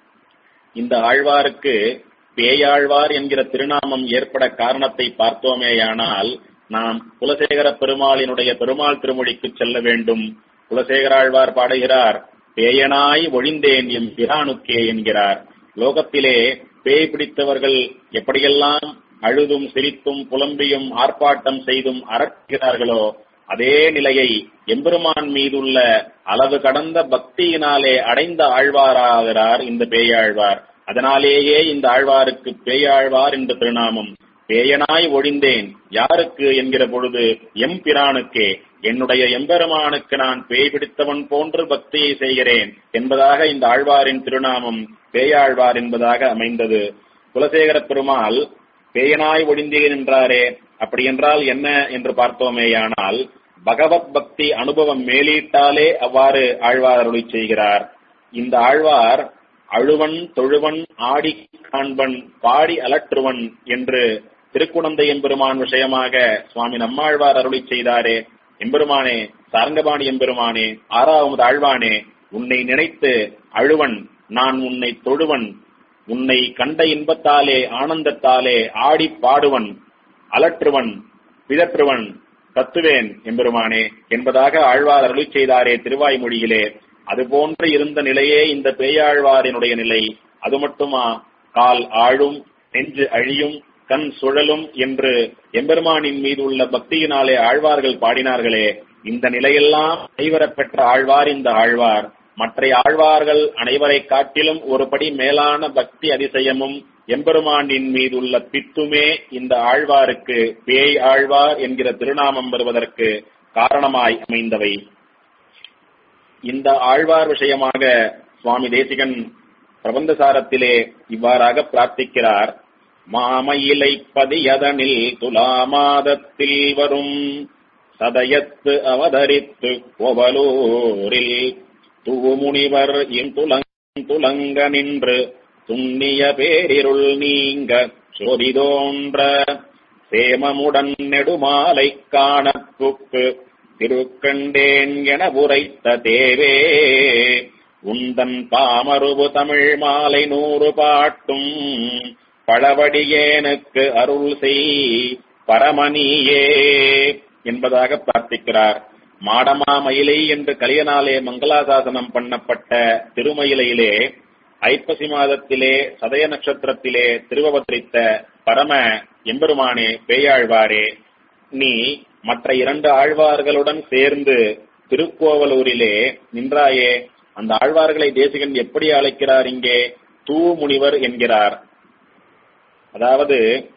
இந்த ஆழ்வாருக்கு பேயாழ்வார் என்கிற திருநாமம் ஏற்பட காரணத்தை பார்த்தோமேயானால் நாம் குலசேகர பெருமாளினுடைய பெருமாள் திருமொழிக்கு செல்ல வேண்டும் குலசேகராழ்வார் பாடுகிறார் பேயனாய் ஒழிந்தேன் எம் பிரானுக்கே என்கிறார் லோகத்திலே பேய் பிடித்தவர்கள் எப்படியெல்லாம் அழுதும் சிரித்தும் புலம்பியும் ஆர்ப்பாட்டம் செய்தும் அறக்கிறார்களோ அதே நிலையை எம்பெருமான் மீதுள்ள அளவு கடந்த பக்தியினாலே அடைந்த ஆழ்வாராகிறார் இந்த பேயாழ்வார் அதனாலேயே இந்த ஆழ்வாருக்கு பேயாழ்வார் என்ற திருநாமம் பேயனாய் ஒழிந்தேன் யாருக்கு என்கிற பொழுது எம் பிரானுக்கே என்னுடைய எம்பெருமானுக்கு நான் பேய் பிடித்தவன் போன்று பக்தியை செய்கிறேன் என்பதாக இந்த ஆழ்வாரின் திருநாமம் பேயாழ்வார் என்பதாக அமைந்தது குலசேகர பெருமாள் பேயனாய் ஒழிந்தேன் என்றாரே அப்படி என்றால் என்ன என்று பார்த்தோமேயானால் பகவத் பக்தி அனுபவம் மேலீட்டாலே அவ்வாறு ஆழ்வார் அருளி செய்கிறார் இந்த ஆழ்வார் அழுவன் தொழுவன் ஆடி காண்பன் பாடி அலற்றுவன் என்று திருக்குணந்தை எம்பெருமான் விஷயமாக சுவாமி நம்மாழ்வார் அருளி செய்தாரே எம்பெருமானே சாரங்கபாணி எம்பெருமானே ஆறாவது ஆழ்வானே உன்னை நினைத்து அழுவன் நான் உன்னை தொழுவன் உன்னை கண்ட இன்பத்தாலே ஆனந்தத்தாலே ஆடி பாடுவன் அலற்றுவன் பிதற்றுவன் கத்துவேன் எம்பெருமானே என்பதாக ஆழ்வார் அருளி செய்தாரே திருவாய்மொழியிலே அதுபோன்று இருந்த நிலையே இந்த பேயாழ்வாரினுடைய நிலை அது மட்டுமா கால் ஆழும் நெஞ்சு அழியும் கண் சுழலும் என்று எம்பெருமானின் மீது உள்ள பக்தியினாலே ஆழ்வார்கள் பாடினார்களே இந்த நிலையெல்லாம் கைவரப் பெற்ற ஆழ்வார் இந்த ஆழ்வார் மற்ற ஆழ்வார்கள் அனைவரை காட்டிலும் ஒரு படி மேலான பக்தி அதிசயமும் எம்பெருமானின் மீதுள்ள பித்துமே இந்த ஆழ்வாருக்கு பேய் ஆழ்வார் என்கிற திருநாமம் வருவதற்கு காரணமாய் அமைந்தவை இந்த ஆழ்வார் விஷயமாக சுவாமி தேசிகன் பிரபந்தசாரத்திலே இவ்வாறாக பிரார்த்திக்கிறார் மாமயிலை பதியதனில் துலாமாதத்தில் வரும் சதயத்து அவதரித்து கோவலூரில் தூமுனிவர் துலங்க நின்று துண்ணிய பேரிருள் நீங்க சோதிதோன்ற சேமமுடன் நெடுமாலை காணப்புக்கு திருக்கண்டேன் என உரைத்த தேவே உந்தன் பாமருபு தமிழ் மாலை நூறு பாட்டும் பழவடியேனுக்கு அருள் செய் பரமணியே என்பதாக பிரார்த்திக்கிறார் மாடமா மயிலை என்று கலியனாலே மங்களாசாசனம் பண்ணப்பட்ட திருமயிலையிலே ஐப்பசி மாதத்திலே சதய நட்சத்திரத்திலே திருவவதரித்த பரம எம்பெருமானே பேயாழ்வாரே நீ மற்ற இரண்டு ஆழ்வார்களுடன் சேர்ந்து திருக்கோவலூரிலே நின்றாயே அந்த ஆழ்வார்களை தேசிகன் எப்படி அழைக்கிறார் இங்கே தூ முனிவர் என்கிறார் அதாவது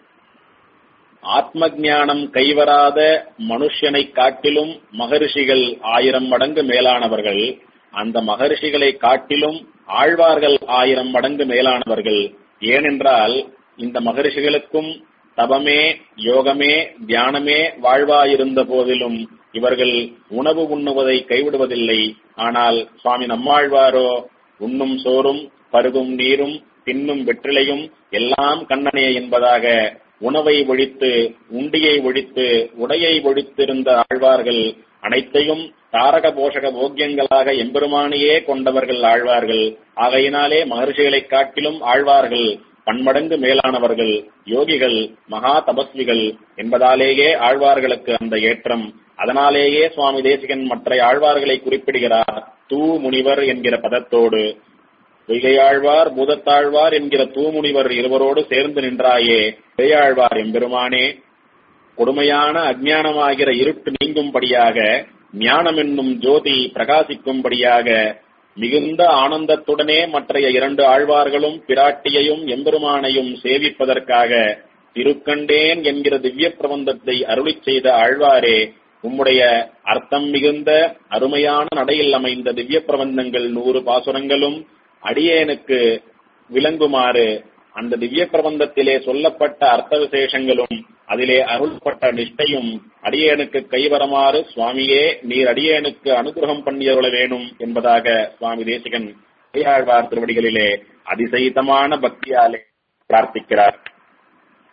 ஆத்ம ஞானம் கைவராத மனுஷனை காட்டிலும் மகரிஷிகள் ஆயிரம் மடங்கு மேலானவர்கள் அந்த மகரிஷிகளை காட்டிலும் ஆழ்வார்கள் ஆயிரம் மடங்கு மேலானவர்கள் ஏனென்றால் இந்த மகரிஷிகளுக்கும் தபமே யோகமே தியானமே வாழ்வாயிருந்த போதிலும் இவர்கள் உணவு உண்ணுவதை கைவிடுவதில்லை ஆனால் சுவாமி நம்மாழ்வாரோ உண்ணும் சோறும் பருகும் நீரும் தின்னும் வெற்றிலையும் எல்லாம் கண்ணனே என்பதாக உணவை ஒழித்து உண்டியை ஒழித்து உடையை ஒழித்திருந்த ஆழ்வார்கள் அனைத்தையும் தாரக போஷக போக்கியங்களாக எம்பெருமானையே கொண்டவர்கள் ஆழ்வார்கள் ஆகையினாலே மகர்ஷிகளைக் காட்டிலும் ஆழ்வார்கள் பன்மடங்கு மேலானவர்கள் யோகிகள் மகா தபஸ்விகள் என்பதாலேயே ஆழ்வார்களுக்கு அந்த ஏற்றம் அதனாலேயே சுவாமி தேசிகன் மற்ற ஆழ்வார்களை குறிப்பிடுகிறார் தூ முனிவர் என்கிற பதத்தோடு பொய்கையாழ்வார் பூதத்தாழ்வார் என்கிற தூமுனிவர் இருவரோடு சேர்ந்து நின்றாயே பேயாழ்வார் எம்பெருமானே கொடுமையான அஜ்ஞானமாகிற இருட்டு நீங்கும்படியாக ஞானம் என்னும் ஜோதி பிரகாசிக்கும்படியாக மிகுந்த ஆனந்தத்துடனே மற்றைய இரண்டு ஆழ்வார்களும் பிராட்டியையும் எம்பெருமானையும் சேவிப்பதற்காக திருக்கண்டேன் என்கிற திவ்ய பிரபந்தத்தை அருளிச் செய்த ஆழ்வாரே உம்முடைய அர்த்தம் மிகுந்த அருமையான நடையில் அமைந்த திவ்ய பிரபந்தங்கள் நூறு பாசுரங்களும் அடியேனுக்கு விளங்குமாறு அந்த திவ்ய பிரபந்தத்திலே சொல்லப்பட்ட அர்த்த விசேஷங்களும் அதிலே அருள்பட்ட நிஷ்டையும் அடியேனுக்கு கைவரமாறு சுவாமியே நீர் அடியேனுக்கு அனுகிரகம் பண்ணியருள வேணும் என்பதாக சுவாமி தேசிகன் கையாழ்வார் திருவடிகளிலே அதிசயித்தமான பக்தியாலே பிரார்த்திக்கிறார்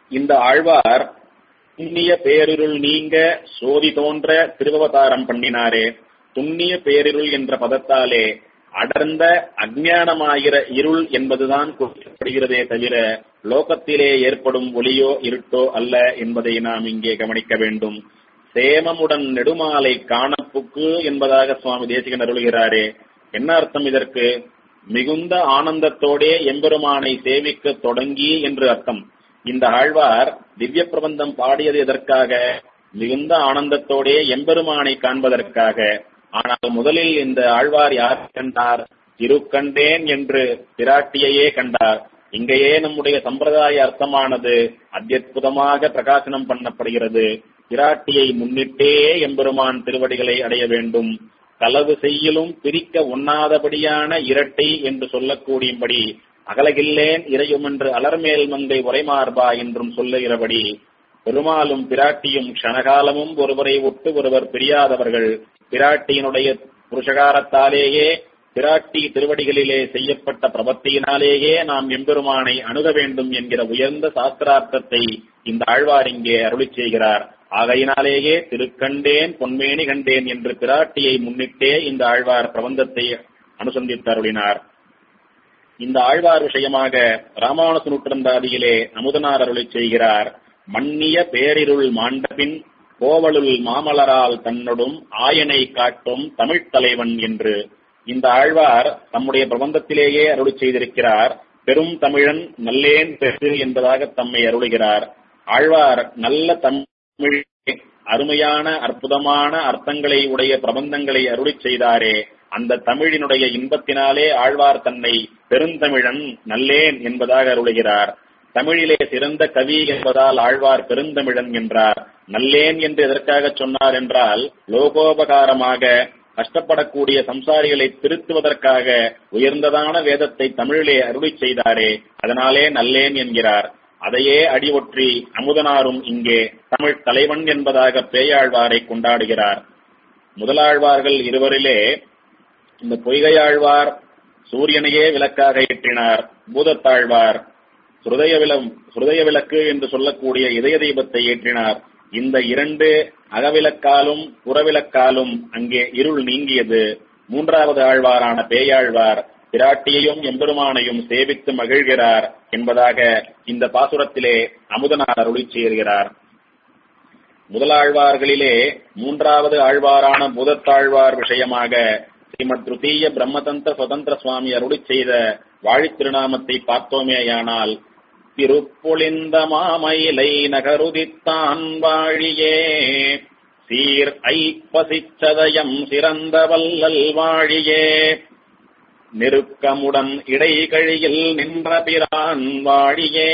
இந்த ஆழ்வார் துண்ணிய பேரிருள் நீங்க சோதி தோன்ற திருவவதாரம் பண்ணினாரே துண்ணிய பேரிருள் என்ற பதத்தாலே அடர்ந்த அஜ்ஞானமாகிற இருள் என்பதுதான் குறிக்கப்படுகிறதே தவிர லோகத்திலே ஏற்படும் ஒளியோ இருட்டோ அல்ல என்பதை நாம் இங்கே கவனிக்க வேண்டும் சேமமுடன் நெடுமாலை காணப்புக்கு என்பதாக சுவாமி தேசிகன் அருளுகிறாரே என்ன அர்த்தம் இதற்கு மிகுந்த ஆனந்தத்தோடே எம்பெருமானை சேவிக்க தொடங்கி என்று அர்த்தம் இந்த ஆழ்வார் திவ்ய பிரபந்தம் பாடியது எதற்காக மிகுந்த ஆனந்தத்தோடே எம்பெருமானை காண்பதற்காக ஆனால் முதலில் இந்த ஆழ்வார் யார் கண்டார் திருக்கண்டேன் என்று பிராட்டியையே கண்டார் இங்கேயே நம்முடைய சம்பிரதாய அர்த்தமானது அத்தியுதமாக பிரகாசனம் பண்ணப்படுகிறது பிராட்டியை முன்னிட்டே எம்பெருமான் திருவடிகளை அடைய வேண்டும் களவு செய்யலும் பிரிக்க உண்ணாதபடியான இரட்டை என்று சொல்லக்கூடியபடி அகலகில்லேன் இறையும் என்று அலர்மேல் மங்கை உரைமார்பா என்றும் சொல்லுகிறபடி பெருமாளும் பிராட்டியும் க்ஷணகாலமும் ஒருவரை ஒட்டு ஒருவர் பிரியாதவர்கள் பிராட்டியினுடைய புருஷகாரத்தாலேயே பிராட்டி திருவடிகளிலே செய்யப்பட்ட பிரபத்தியினாலேயே நாம் எம்பெருமானை அணுக வேண்டும் என்கிற உயர்ந்த சாஸ்திரார்த்தத்தை இந்த ஆழ்வார் இங்கே அருளி செய்கிறார் ஆகையினாலேயே திருக்கண்டேன் பொன்மேனி கண்டேன் என்று பிராட்டியை முன்னிட்டே இந்த ஆழ்வார் பிரபந்தத்தை அனுசந்தித்து அருளினார் இந்த ஆழ்வார் விஷயமாக ராமானுச நூற்றந்தாதியிலே அமுதனார் அருளி செய்கிறார் மன்னிய பேரிருள் மாண்டபின் கோவலுள் மாமலரால் தன்னொடும் ஆயனை காட்டும் தமிழ்த் தலைவன் என்று இந்த ஆழ்வார் தம்முடைய பிரபந்தத்திலேயே அருளி செய்திருக்கிறார் பெரும் தமிழன் நல்லேன் பெரு என்பதாக தம்மை அருளுகிறார் ஆழ்வார் நல்ல தமிழ் அருமையான அற்புதமான அர்த்தங்களை உடைய பிரபந்தங்களை அருளி செய்தாரே அந்த தமிழினுடைய இன்பத்தினாலே ஆழ்வார் தன்னை பெருந்தமிழன் நல்லேன் என்பதாக அருளுகிறார் தமிழிலே சிறந்த கவி என்பதால் ஆழ்வார் பெருந்தமிழன் என்றார் நல்லேன் என்று எதற்காக சொன்னார் என்றால் லோகோபகாரமாக கஷ்டப்படக்கூடிய சம்சாரிகளை திருத்துவதற்காக உயர்ந்ததான வேதத்தை தமிழிலே அருளி செய்தாரே அதனாலே நல்லேன் என்கிறார் அதையே அடிவொற்றி அமுதனாரும் இங்கே தமிழ் தலைவன் என்பதாக பேயாழ்வாரை கொண்டாடுகிறார் முதலாழ்வார்கள் இருவரிலே இந்த பொய்கையாழ்வார் சூரியனையே விளக்காக ஏற்றினார் பூதத்தாழ்வார் சுருதய விலம் சுருதய விளக்கு என்று சொல்லக்கூடிய இதய தீபத்தை ஏற்றினார் இந்த இரண்டு அகவிளக்காலும் புறவிளக்காலும் அங்கே இருள் நீங்கியது மூன்றாவது ஆழ்வாரான பேயாழ்வார் பிராட்டியையும் எம்பெருமானையும் சேவித்து மகிழ்கிறார் என்பதாக இந்த பாசுரத்திலே அமுதனார் அருளி சேர்கிறார் முதலாழ்வார்களிலே மூன்றாவது ஆழ்வாரான பூதத்தாழ்வார் விஷயமாக ஸ்ரீமத் திருத்தீய பிரம்மதந்திர சுதந்திர சுவாமி அருளி செய்த வாழித் திருநாமத்தை பார்த்தோமேயானால் திருப்பொழிந்த மாமயிலை நகருதித்தான் வாழியே சீர் ஐப்பசிச்சதயம் சிறந்த வல்லல் வாழியே நெருக்கமுடன் இடைகழியில் நின்ற பிரான் வாழியே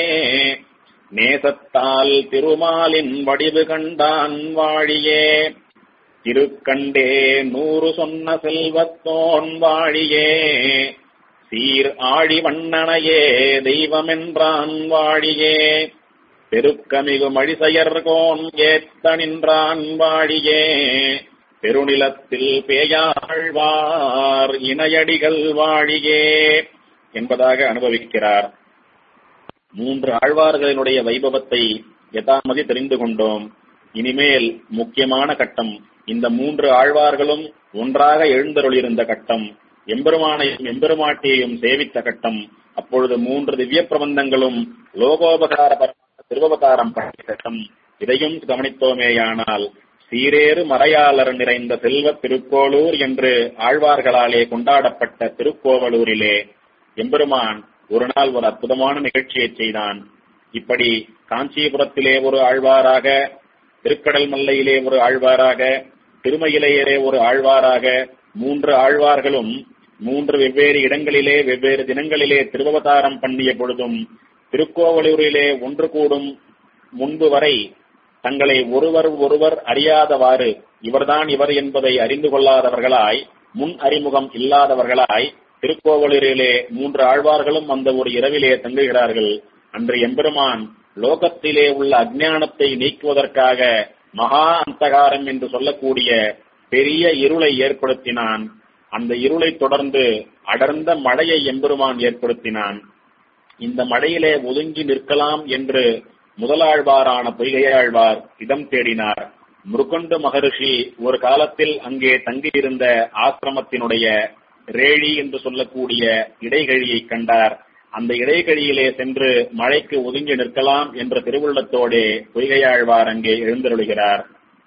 நேசத்தால் திருமாலின் வடிவு கண்டான் வாழியே திருக்கண்டே நூறு சொன்ன செல்வத்தோன் வாழியே சீர் ஆழி வண்ணனையே தெய்வமென்றான் வாழியே பெருக்கமிகு மழிசெயர்கோன் ஏத்த நின்றான் வாழியே பெருநிலத்தில் பேயாழ்வார் இணையடிகள் வாழியே என்பதாக அனுபவிக்கிறார் மூன்று ஆழ்வார்களினுடைய வைபவத்தை யதாமதி தெரிந்து கொண்டோம் இனிமேல் முக்கியமான கட்டம் இந்த மூன்று ஆழ்வார்களும் ஒன்றாக எழுந்தருளிருந்த கட்டம் எம்பெருமானையும் எம்பெருமாட்டியையும் சேவித்த கட்டம் அப்பொழுது மூன்று திவ்ய பிரபந்தங்களும் லோகோபகார திருவபகாரம் பண்ணிய கட்டம் இதையும் கவனித்தோமேயானால் சீரேறு மறையாளர் நிறைந்த செல்வ திருக்கோளூர் என்று ஆழ்வார்களாலே கொண்டாடப்பட்ட திருக்கோவலூரிலே எம்பெருமான் ஒரு நாள் ஒரு அற்புதமான நிகழ்ச்சியை செய்தான் இப்படி காஞ்சிபுரத்திலே ஒரு ஆழ்வாராக திருக்கடல் மல்லையிலே ஒரு ஆழ்வாராக திருமயிலையரே ஒரு ஆழ்வாராக மூன்று ஆழ்வார்களும் மூன்று வெவ்வேறு இடங்களிலே வெவ்வேறு தினங்களிலே திருவவதாரம் பண்ணிய பொழுதும் திருக்கோவலூரிலே ஒன்று கூடும் முன்பு வரை தங்களை ஒருவர் ஒருவர் அறியாதவாறு இவர்தான் இவர் என்பதை அறிந்து கொள்ளாதவர்களாய் முன் அறிமுகம் இல்லாதவர்களாய் திருக்கோவலூரிலே மூன்று ஆழ்வார்களும் அந்த ஒரு இரவிலே தங்குகிறார்கள் அன்று எம்பெருமான் லோகத்திலே உள்ள அஜ்ஞானத்தை நீக்குவதற்காக மகா அந்தகாரம் என்று சொல்லக்கூடிய பெரிய இருளை ஏற்படுத்தினான் அந்த இருளை தொடர்ந்து அடர்ந்த மழையை எம்பெருமான் ஏற்படுத்தினான் இந்த மழையிலே ஒதுங்கி நிற்கலாம் என்று முதலாழ்வாரான பொய்கையாழ்வார் இடம் தேடினார் முருகொண்டு மகரிஷி ஒரு காலத்தில் அங்கே தங்கியிருந்த ஆசிரமத்தினுடைய ரேழி என்று சொல்லக்கூடிய இடைகழியை கண்டார் அந்த இடைகழியிலே சென்று மழைக்கு ஒதுங்கி நிற்கலாம் என்ற திருவுள்ளத்தோடே பொய்கையாழ்வார் அங்கே எழுந்தருளுகிறார்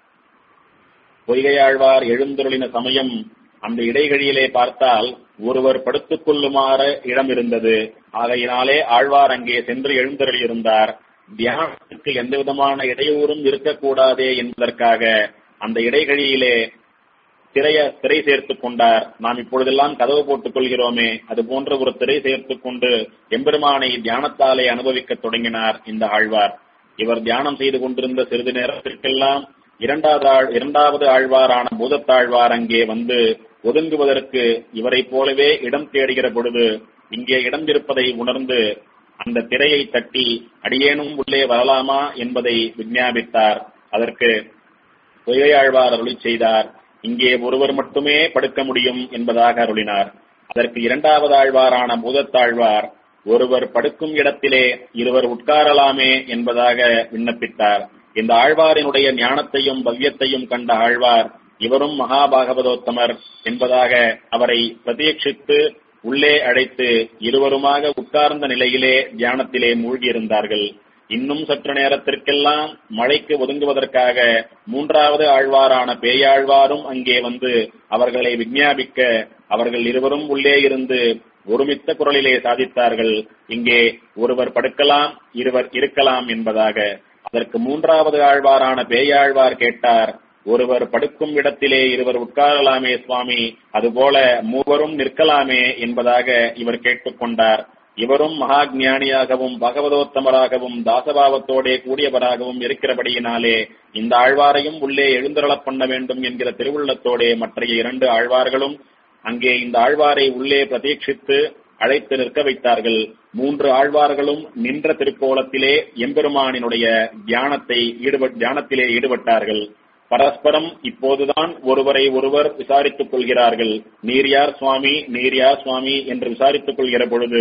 பொய்கையாழ்வார் எழுந்தருளின சமயம் அந்த இடைகழியிலே பார்த்தால் ஒருவர் படுத்துக் கொள்ளுமாறு இடம் இருந்தது ஆகையினாலே ஆழ்வார் அங்கே சென்று எழுந்தருளியிருந்தார் தியானத்துக்கு எந்த விதமான இடையூறும் இருக்கக்கூடாதே என்பதற்காக அந்த இடைகழியிலே திரைய திரை சேர்த்துக் கொண்டார் நாம் இப்பொழுதெல்லாம் கதவு போட்டுக் கொள்கிறோமே அது போன்ற ஒரு திரை சேர்த்துக் கொண்டு எம்பெருமானை தியானத்தாலே அனுபவிக்கத் தொடங்கினார் இந்த ஆழ்வார் இவர் தியானம் செய்து கொண்டிருந்த சிறிது நேரத்திற்கெல்லாம் இரண்டாவது ஆழ் இரண்டாவது ஆழ்வாரான பூதத்தாழ்வார் அங்கே வந்து ஒதுங்குவதற்கு இவரைப் போலவே இடம் தேடுகிற பொழுது இங்கே இடம் இருப்பதை உணர்ந்து அந்த திரையை தட்டி அடியேனும் உள்ளே வரலாமா என்பதை விஞ்ஞாபித்தார் அதற்கு பொய்கையாழ்வார் அருளி செய்தார் இங்கே ஒருவர் மட்டுமே படுக்க முடியும் என்பதாக அருளினார் அதற்கு இரண்டாவது ஆழ்வாரான பூதத்தாழ்வார் ஒருவர் படுக்கும் இடத்திலே இருவர் உட்காரலாமே என்பதாக விண்ணப்பித்தார் இந்த ஆழ்வாரினுடைய ஞானத்தையும் பவ்யத்தையும் கண்ட ஆழ்வார் இவரும் மகாபாகவதோத்தமர் என்பதாக அவரை பிரதீட்சித்து உள்ளே அழைத்து இருவருமாக உட்கார்ந்த நிலையிலே தியானத்திலே மூழ்கியிருந்தார்கள் இன்னும் சற்று நேரத்திற்கெல்லாம் மழைக்கு ஒதுங்குவதற்காக மூன்றாவது ஆழ்வாரான பேயாழ்வாரும் அங்கே வந்து அவர்களை விஞ்ஞாபிக்க அவர்கள் இருவரும் உள்ளே இருந்து ஒருமித்த குரலிலே சாதித்தார்கள் இங்கே ஒருவர் படுக்கலாம் இருவர் இருக்கலாம் என்பதாக அதற்கு மூன்றாவது ஆழ்வாரான பேயாழ்வார் கேட்டார் ஒருவர் படுக்கும் இடத்திலே இருவர் உட்காரலாமே சுவாமி அதுபோல மூவரும் நிற்கலாமே என்பதாக இவர் கேட்டுக்கொண்டார் இவரும் மகா ஞானியாகவும் பகவதோத்தமராகவும் தாசபாவத்தோடே கூடியவராகவும் இருக்கிறபடியினாலே இந்த ஆழ்வாரையும் உள்ளே எழுந்தருளப் பண்ண வேண்டும் என்கிற திருவுள்ளத்தோடே மற்றைய இரண்டு ஆழ்வார்களும் அங்கே இந்த ஆழ்வாரை உள்ளே பிரதீட்சித்து அழைத்து நிற்க வைத்தார்கள் மூன்று ஆழ்வார்களும் நின்ற திருக்கோலத்திலே எம்பெருமானினுடைய தியானத்தை ஈடுபட் தியானத்திலே ஈடுபட்டார்கள் பரஸ்பரம் இப்போதுதான் ஒருவரை ஒருவர் விசாரித்துக் கொள்கிறார்கள் நீர் யார் சுவாமி நீர் யார் சுவாமி என்று விசாரித்துக் கொள்கிற பொழுது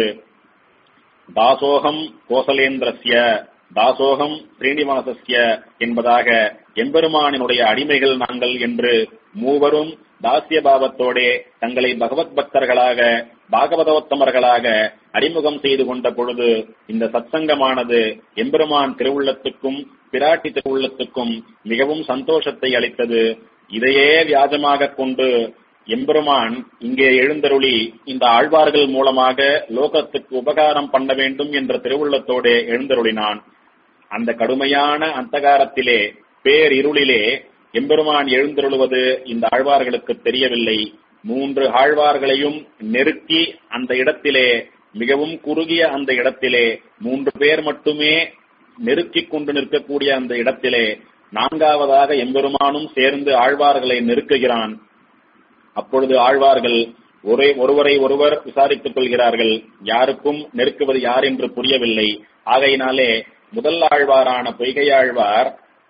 தாசோகம் கோசலேந்திரஸ்ய தாசோகம் ஸ்ரீனிவாசஸ்ய என்பதாக எம்பெருமானினுடைய அடிமைகள் நாங்கள் என்று மூவரும் தாசிய பாவத்தோடே தங்களை பகவத் பக்தர்களாக பாகவதோத்தமர்களாக அறிமுகம் செய்து கொண்ட பொழுது இந்த சத்சங்கமானது எம்பெருமான் திருவுள்ளத்துக்கும் பிராட்டி திருவுள்ளத்துக்கும் மிகவும் சந்தோஷத்தை அளித்தது இதையே வியாஜமாக கொண்டு எம்பெருமான் இங்கே எழுந்தருளி இந்த ஆழ்வார்கள் மூலமாக லோகத்துக்கு உபகாரம் பண்ண வேண்டும் என்ற திருவுள்ளத்தோடே எழுந்தருளினான் அந்த கடுமையான அந்தகாரத்திலே பேரிருளிலே எம்பெருமான் எழுந்தருளுவது இந்த ஆழ்வார்களுக்கு தெரியவில்லை மூன்று ஆழ்வார்களையும் நெருக்கி அந்த இடத்திலே மிகவும் குறுகிய அந்த இடத்திலே மூன்று பேர் மட்டுமே நெருக்கிக் கொண்டு நிற்கக்கூடிய அந்த இடத்திலே நான்காவதாக எம்பெருமானும் சேர்ந்து ஆழ்வார்களை நெருக்குகிறான் அப்பொழுது ஆழ்வார்கள் ஒரே ஒருவரை ஒருவர் விசாரித்துக் கொள்கிறார்கள் யாருக்கும் நெருக்குவது யார் என்று புரியவில்லை ஆகையினாலே முதல் ஆழ்வாரான பொய்கையாழ்வார்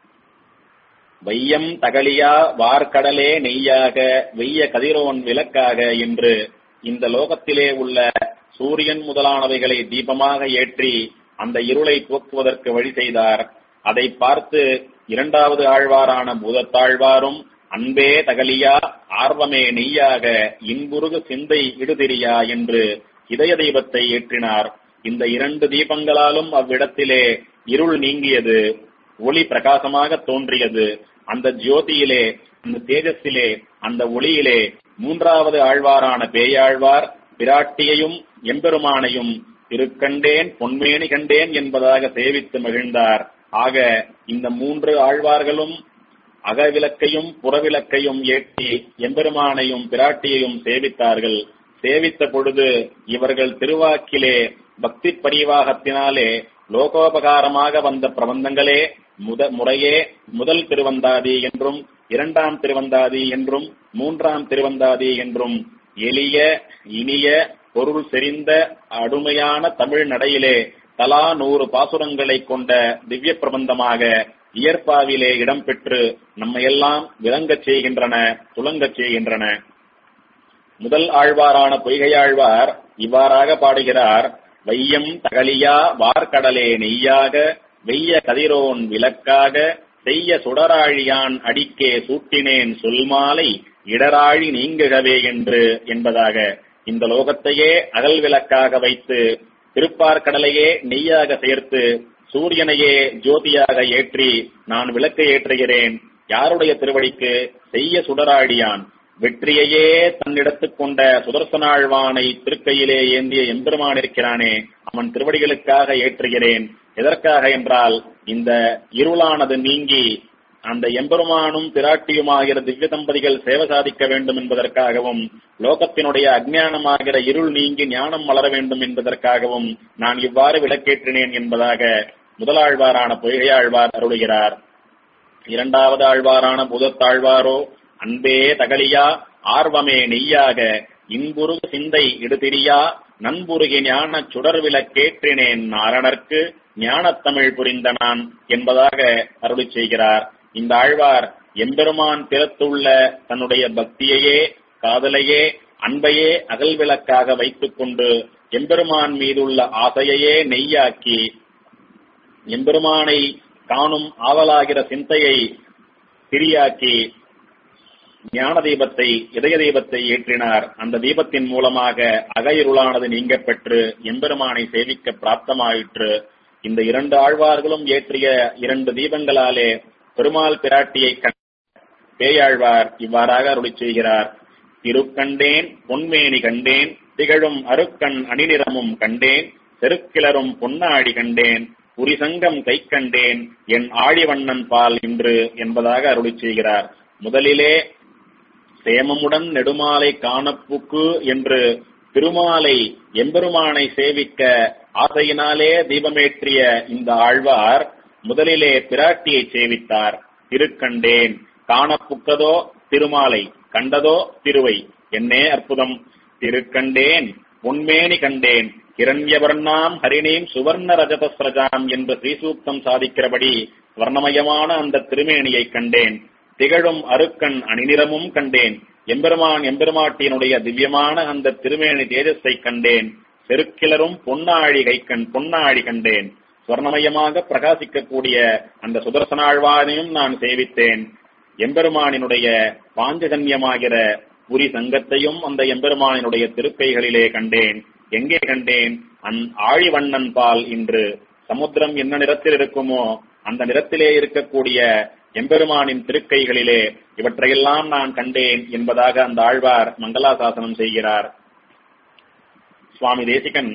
வையம் தகலியா வார்க்கடலே நெய்யாக வெய்ய கதிரோன் விளக்காக என்று இந்த லோகத்திலே உள்ள சூரியன் முதலானவைகளை தீபமாக ஏற்றி அந்த இருளை போக்குவதற்கு வழி செய்தார் அதை பார்த்து இரண்டாவது ஆழ்வாரான பூதத்தாழ்வாரும் அன்பே தகலியா ஆர்வமே நெய்யாக இன்புருகு சிந்தை இடுதிரியா என்று இதய தெய்வத்தை ஏற்றினார் இந்த இரண்டு தீபங்களாலும் அவ்விடத்திலே இருள் நீங்கியது ஒளி பிரகாசமாக தோன்றியது அந்த ஜோதியிலே அந்த தேஜஸிலே அந்த ஒளியிலே மூன்றாவது ஆழ்வாரான பேயாழ்வார் பிராட்டியையும் எம்பெருமானையும் திருக்கண்டேன் பொன்மேனி கண்டேன் என்பதாக சேவித்து மகிழ்ந்தார் ஆக இந்த மூன்று ஆழ்வார்களும் அகவிளக்கையும் புறவிளக்கையும் ஏற்றி எம்பெருமானையும் பிராட்டியையும் சேவித்தார்கள் சேவித்த பொழுது இவர்கள் திருவாக்கிலே பக்தி பரிவாகத்தினாலே லோகோபகாரமாக வந்த பிரபந்தங்களே முத முறையே முதல் திருவந்தாதி என்றும் இரண்டாம் திருவந்தாதி என்றும் மூன்றாம் திருவந்தாதி என்றும் எளிய இனிய பொருள் செறிந்த அடுமையான தமிழ் நடையிலே தலா நூறு பாசுரங்களை கொண்ட திவ்ய பிரபந்தமாக இயற்பாவிலே இடம்பெற்று நம்மையெல்லாம் விளங்கச் செய்கின்றன துலங்கச் செய்கின்றன முதல் ஆழ்வாரான பொய்கையாழ்வார் இவ்வாறாக பாடுகிறார் வையம் தகலியா வார்க்கடலே நெய்யாக வெய்ய கதிரோன் விளக்காக செய்ய சுடராழியான் அடிக்கே சூட்டினேன் சொல்மாலை இடராழி நீங்குகவே என்று என்பதாக இந்த லோகத்தையே அகல் விளக்காக வைத்து திருப்பார்கடலையே நெய்யாக சேர்த்து சூரியனையே ஜோதியாக ஏற்றி நான் விளக்கை ஏற்றுகிறேன் யாருடைய திருவடிக்கு செய்ய சுடராழியான் வெற்றியையே தன்னிடத்துக் கொண்ட சுதர்சனாழ்வானை திருக்கையிலே ஏந்திய எம்பெருமான் இருக்கிறானே அவன் திருவடிகளுக்காக ஏற்றுகிறேன் எதற்காக என்றால் இந்த இருளானது நீங்கி அந்த எம்பெருமானும் பிராட்டியுமாகிற திவ்ய தம்பதிகள் சேவை சாதிக்க வேண்டும் என்பதற்காகவும் லோகத்தினுடைய அஜ்ஞானமாகிற இருள் நீங்கி ஞானம் வளர வேண்டும் என்பதற்காகவும் நான் இவ்வாறு விளக்கேற்றினேன் என்பதாக முதலாழ்வாரான பொய்கையாழ்வார் அருளுகிறார் இரண்டாவது ஆழ்வாரான புதத்தாழ்வாரோ அன்பே தகலியா ஆர்வமே நெய்யாக இன்புரு சிந்தை இடுதிரியா நண்புருகி ஞான சுடர் விளக்கேற்றினேன் நாரணர்க்கு ஞானத்தமிழ் புரிந்த நான் என்பதாக அருளி செய்கிறார் இந்த ஆழ்வார் எம்பெருமான் திறத்துள்ள தன்னுடைய பக்தியையே காதலையே அன்பையே அகல் விளக்காக வைத்துக் கொண்டு எம்பெருமான் மீதுள்ள ஆசையையே நெய்யாக்கி எம்பெருமானை காணும் ஆவலாகிற சிந்தையை திரியாக்கி ஞான தீபத்தை இதய தீபத்தை ஏற்றினார் அந்த தீபத்தின் மூலமாக அகையிருளானது நீங்க பெற்று எம்பெருமானை சேவிக்க பிராப்தமாயிற்று இந்த இரண்டு ஆழ்வார்களும் ஏற்றிய இரண்டு தீபங்களாலே பெருமாள் பிராட்டியை கண்ட பேயாழ்வார் இவ்வாறாக அருளி செய்கிறார் திருக்கண்டேன் பொன்மேனி கண்டேன் திகழும் அருக்கண் அணிநிறமும் கண்டேன் செருக்கிளரும் பொன்னாடி கண்டேன் புரிசங்கம் கை கண்டேன் என் ஆழிவண்ணன் பால் இன்று என்பதாக அருளி செய்கிறார் முதலிலே சேமமுடன் நெடுமாலை காணப்புக்கு என்று திருமாலை எம்பெருமானை சேவிக்க ஆசையினாலே தீபமேற்றிய இந்த ஆழ்வார் முதலிலே பிராட்டியை சேவித்தார் திருக்கண்டேன் காணப்புக்கதோ திருமாலை கண்டதோ திருவை என்னே அற்புதம் திருக்கண்டேன் பொன்மேனி கண்டேன் கிரண்யவர்ணாம் ஹரிணீம் சுவர்ண ரஜதஸ்ரஜாம் என்று ஸ்ரீசூக்தம் சாதிக்கிறபடி வர்ணமயமான அந்த திருமேனியை கண்டேன் திகழும் அருக்கண் அணிநிறமும் கண்டேன் எம்பெருமான் எம்பெருமாட்டியினுடைய திவ்யமான அந்த திருமேனி தேஜஸை கண்டேன் செருக்கிலரும் பொன்னாழி கைக்கண் பொன்னாழி கண்டேன் ஸ்வர்ணமயமாக பிரகாசிக்கக்கூடிய அந்த சுதர்சனாழ்வானையும் நான் சேவித்தேன் எம்பெருமானினுடைய பாஞ்சகன்யமாகிற புரி சங்கத்தையும் அந்த எம்பெருமானினுடைய திருக்கைகளிலே கண்டேன் எங்கே கண்டேன் அந் ஆழிவண்ணன் பால் இன்று சமுத்திரம் என்ன நிறத்தில் இருக்குமோ அந்த நிறத்திலே இருக்கக்கூடிய எம்பெருமானின் திருக்கைகளிலே இவற்றையெல்லாம் நான் கண்டேன் என்பதாக அந்த ஆழ்வார் மங்களாசாசனம் செய்கிறார் சுவாமி தேசிகன்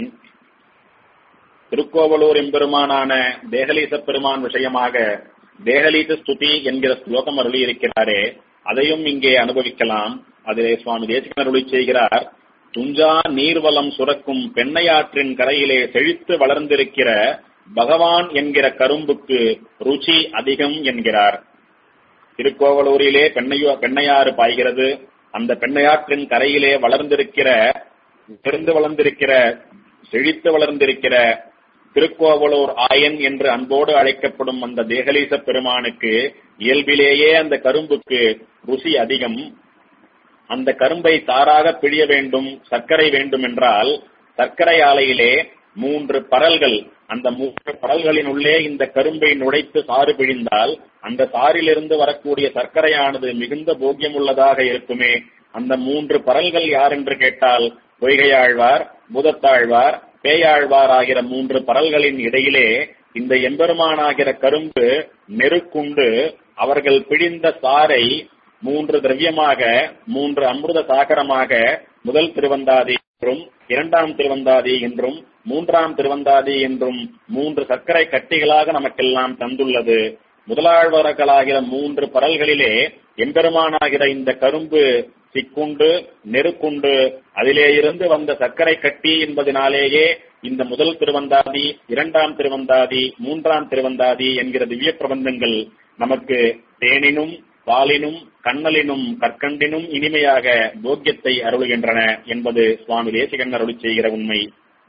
திருக்கோவலூர் எம்பெருமானான தேகலீச பெருமான் விஷயமாக தேகலீச ஸ்துதி என்கிற ஸ்லோகம் அருளி இருக்கிறாரே அதையும் இங்கே அனுபவிக்கலாம் அதிலே சுவாமி தேசிகன் அருளி செய்கிறார் துஞ்சா நீர்வளம் சுரக்கும் பெண்ணையாற்றின் கரையிலே செழித்து வளர்ந்திருக்கிற பகவான் என்கிற கரும்புக்கு ருச்சி அதிகம் என்கிறார் திருக்கோவலூரிலே பெண்ணையோ பெண்ணையாறு பாய்கிறது அந்த பெண்ணையாற்றின் கரையிலே வளர்ந்திருக்கிற பிறந்து வளர்ந்திருக்கிற செழித்து வளர்ந்திருக்கிற திருக்கோவலூர் ஆயன் என்று அன்போடு அழைக்கப்படும் அந்த தேகலீச பெருமானுக்கு இயல்பிலேயே அந்த கரும்புக்கு ருசி அதிகம் அந்த கரும்பை தாராக பிழிய வேண்டும் சர்க்கரை வேண்டும் என்றால் சர்க்கரை ஆலையிலே மூன்று பரல்கள் அந்த மூன்று பரல்களின் உள்ளே இந்த கரும்பை நுழைத்து சாறு பிழிந்தால் அந்த சாறிலிருந்து வரக்கூடிய சர்க்கரையானது மிகுந்த போக்கியம் உள்ளதாக இருக்குமே அந்த மூன்று பரல்கள் யார் என்று கேட்டால் பொய்கையாழ்வார் பூதத்தாழ்வார் பேயாழ்வார் ஆகிற மூன்று பரல்களின் இடையிலே இந்த எம்பெருமானாகிற கரும்பு நெருக்குண்டு அவர்கள் பிழிந்த சாறை மூன்று திரவியமாக மூன்று அமிர்த சாகரமாக முதல் திருவந்தாதி என்றும் இரண்டாம் திருவந்தாதி என்றும் மூன்றாம் திருவந்தாதி என்றும் மூன்று சர்க்கரை கட்டிகளாக நமக்கெல்லாம் தந்துள்ளது முதலாழ்வார்களாகிற மூன்று பரல்களிலே எம்பெருமானாகிற இந்த கரும்பு சிக்குண்டு நெருக்குண்டு அதிலே இருந்து வந்த சர்க்கரை கட்டி என்பதனாலேயே இந்த முதல் திருவந்தாதி இரண்டாம் திருவந்தாதி மூன்றாம் திருவந்தாதி என்கிற திவ்ய பிரபந்தங்கள் நமக்கு தேனினும் பாலினும் கண்ணலினும் கற்கண்டினும் இனிமையாக போக்கியத்தை அருளுகின்றன என்பது சுவாமி தேசிகன் அருளி செய்கிற உண்மை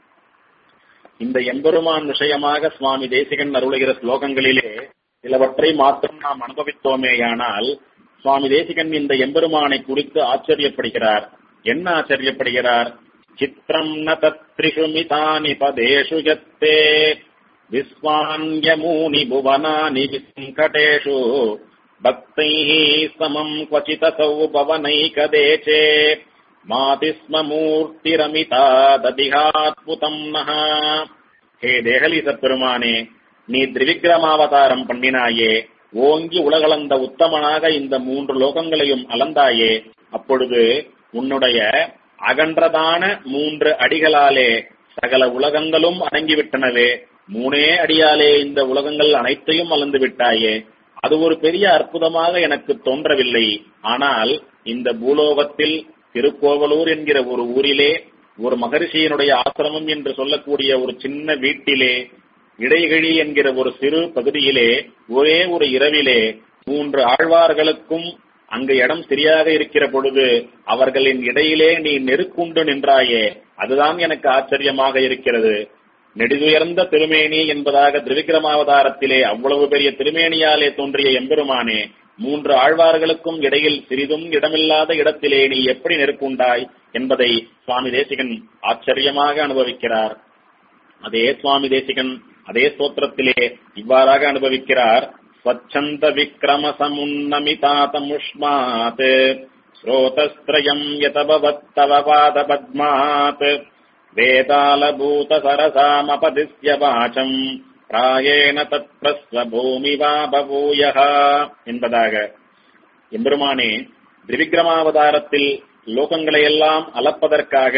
இந்த எம்பெருமான் விஷயமாக சுவாமி தேசிகன் அருளுகிற ஸ்லோகங்களிலே சிலவற்றை மாத்திரம் நாம் அனுபவித்தோமேயானால் சுவாமி தேசிகன் இந்த எம்பெருமானை குறித்து ஆச்சரியப்படுகிறார் என்ன ஆச்சரியப்படுகிறார் சித்திரம் ந தத்ரிஷு மிதானி பதேஷு யத்தே विश्वान्यमूनि भुवनानि विसङ्कटेषु भक्तैः समम् क्वचिदसौ पवनैकदेचे माति स्म மூர்த்திரமிதா ததிகாத்புதம் நஹ ஹே தேகலீச பெருமானே நீ திரிவிக்ரமாவதாரம் பண்ணினாயே ஓங்கி உலகளந்த உத்தமனாக இந்த மூன்று லோகங்களையும் அளந்தாயே அப்பொழுது உன்னுடைய அகன்றதான மூன்று அடிகளாலே சகல உலகங்களும் அடங்கிவிட்டனவே மூணே அடியாலே இந்த உலகங்கள் அனைத்தையும் அளந்து விட்டாயே அது ஒரு பெரிய அற்புதமாக எனக்கு தோன்றவில்லை ஆனால் இந்த பூலோகத்தில் திருக்கோவலூர் என்கிற ஒரு ஊரிலே ஒரு மகரிஷியினுடைய ஆசிரமம் என்று சொல்லக்கூடிய ஒரு சின்ன வீட்டிலே இடைகிழி என்கிற ஒரு சிறு பகுதியிலே ஒரே ஒரு இரவிலே மூன்று ஆழ்வார்களுக்கும் அங்கு இடம் சரியாக இருக்கிற பொழுது அவர்களின் இடையிலே நீ நெருக்குண்டு நின்றாயே அதுதான் எனக்கு ஆச்சரியமாக இருக்கிறது நெடுதுயர்ந்த திருமேனி என்பதாக திரிவிக்ரமாவதாரத்திலே அவ்வளவு பெரிய திருமேனியாலே தோன்றிய எம்பெருமானே மூன்று ஆழ்வார்களுக்கும் இடையில் சிறிதும் இடமில்லாத இடத்திலே நீ எப்படி நெருக்குண்டாய் என்பதை சுவாமி தேசிகன் ஆச்சரியமாக அனுபவிக்கிறார் அதே சுவாமி தேசிகன் அதே ஸ்தோத்திரத்திலே இவ்வாறாக அனுபவிக்கிறார் ஸ்வச்சந்த விக்ரம சமுன்னமிதாதமுஷ்மாத் ஸ்ரோதஸ்திரயம் யதபவத்தவ பாத பத்மாத் வேதாலபூத சரசாமபதிஸ்ய வாச்சம் பிராயேன தத் பிரஸ்வ பூமி வா பவூயः என்பதாக எம்பெருமானே திரிவிக்ரமாவதாரத்தில் லோகங்களை எல்லாம் அளப்பதற்காக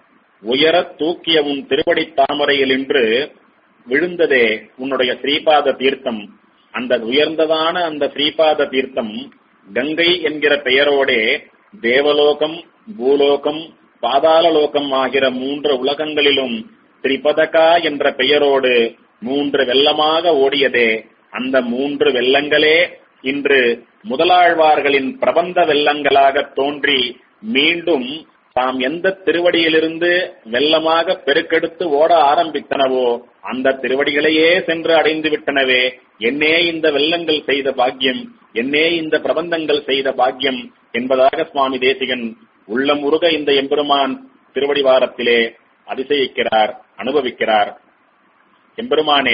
உயரத் தூக்கிய உன் திருவடி தாமரையில் இன்று விழுந்ததே உன்னுடைய ஸ்ரீபாத தீர்த்தம் அந்த உயர்ந்ததான அந்த ஸ்ரீபாத தீர்த்தம் கங்கை என்கிற பெயரோடே தேவலோகம் பூலோகம் பாதாள லோகம் ஆகிற மூன்று உலகங்களிலும் திரிபதகா என்ற பெயரோடு மூன்று வெள்ளமாக ஓடியதே அந்த மூன்று வெள்ளங்களே இன்று முதலாழ்வார்களின் பிரபந்த வெள்ளங்களாக தோன்றி மீண்டும் தாம் எந்த திருவடியிலிருந்து வெள்ளமாக பெருக்கெடுத்து ஓட ஆரம்பித்தனவோ அந்த திருவடிகளையே சென்று அடைந்து விட்டனவே என்னே இந்த வெள்ளங்கள் செய்த பாக்கியம் என்னே இந்த பிரபந்தங்கள் செய்த பாக்கியம் என்பதாக சுவாமி தேசிகன் உள்ளமுருக இந்த எம்பெருமான் திருவடிவாரத்திலே அதிசயிக்கிறார் அனுபவிக்கிறார் எம்பெருமானே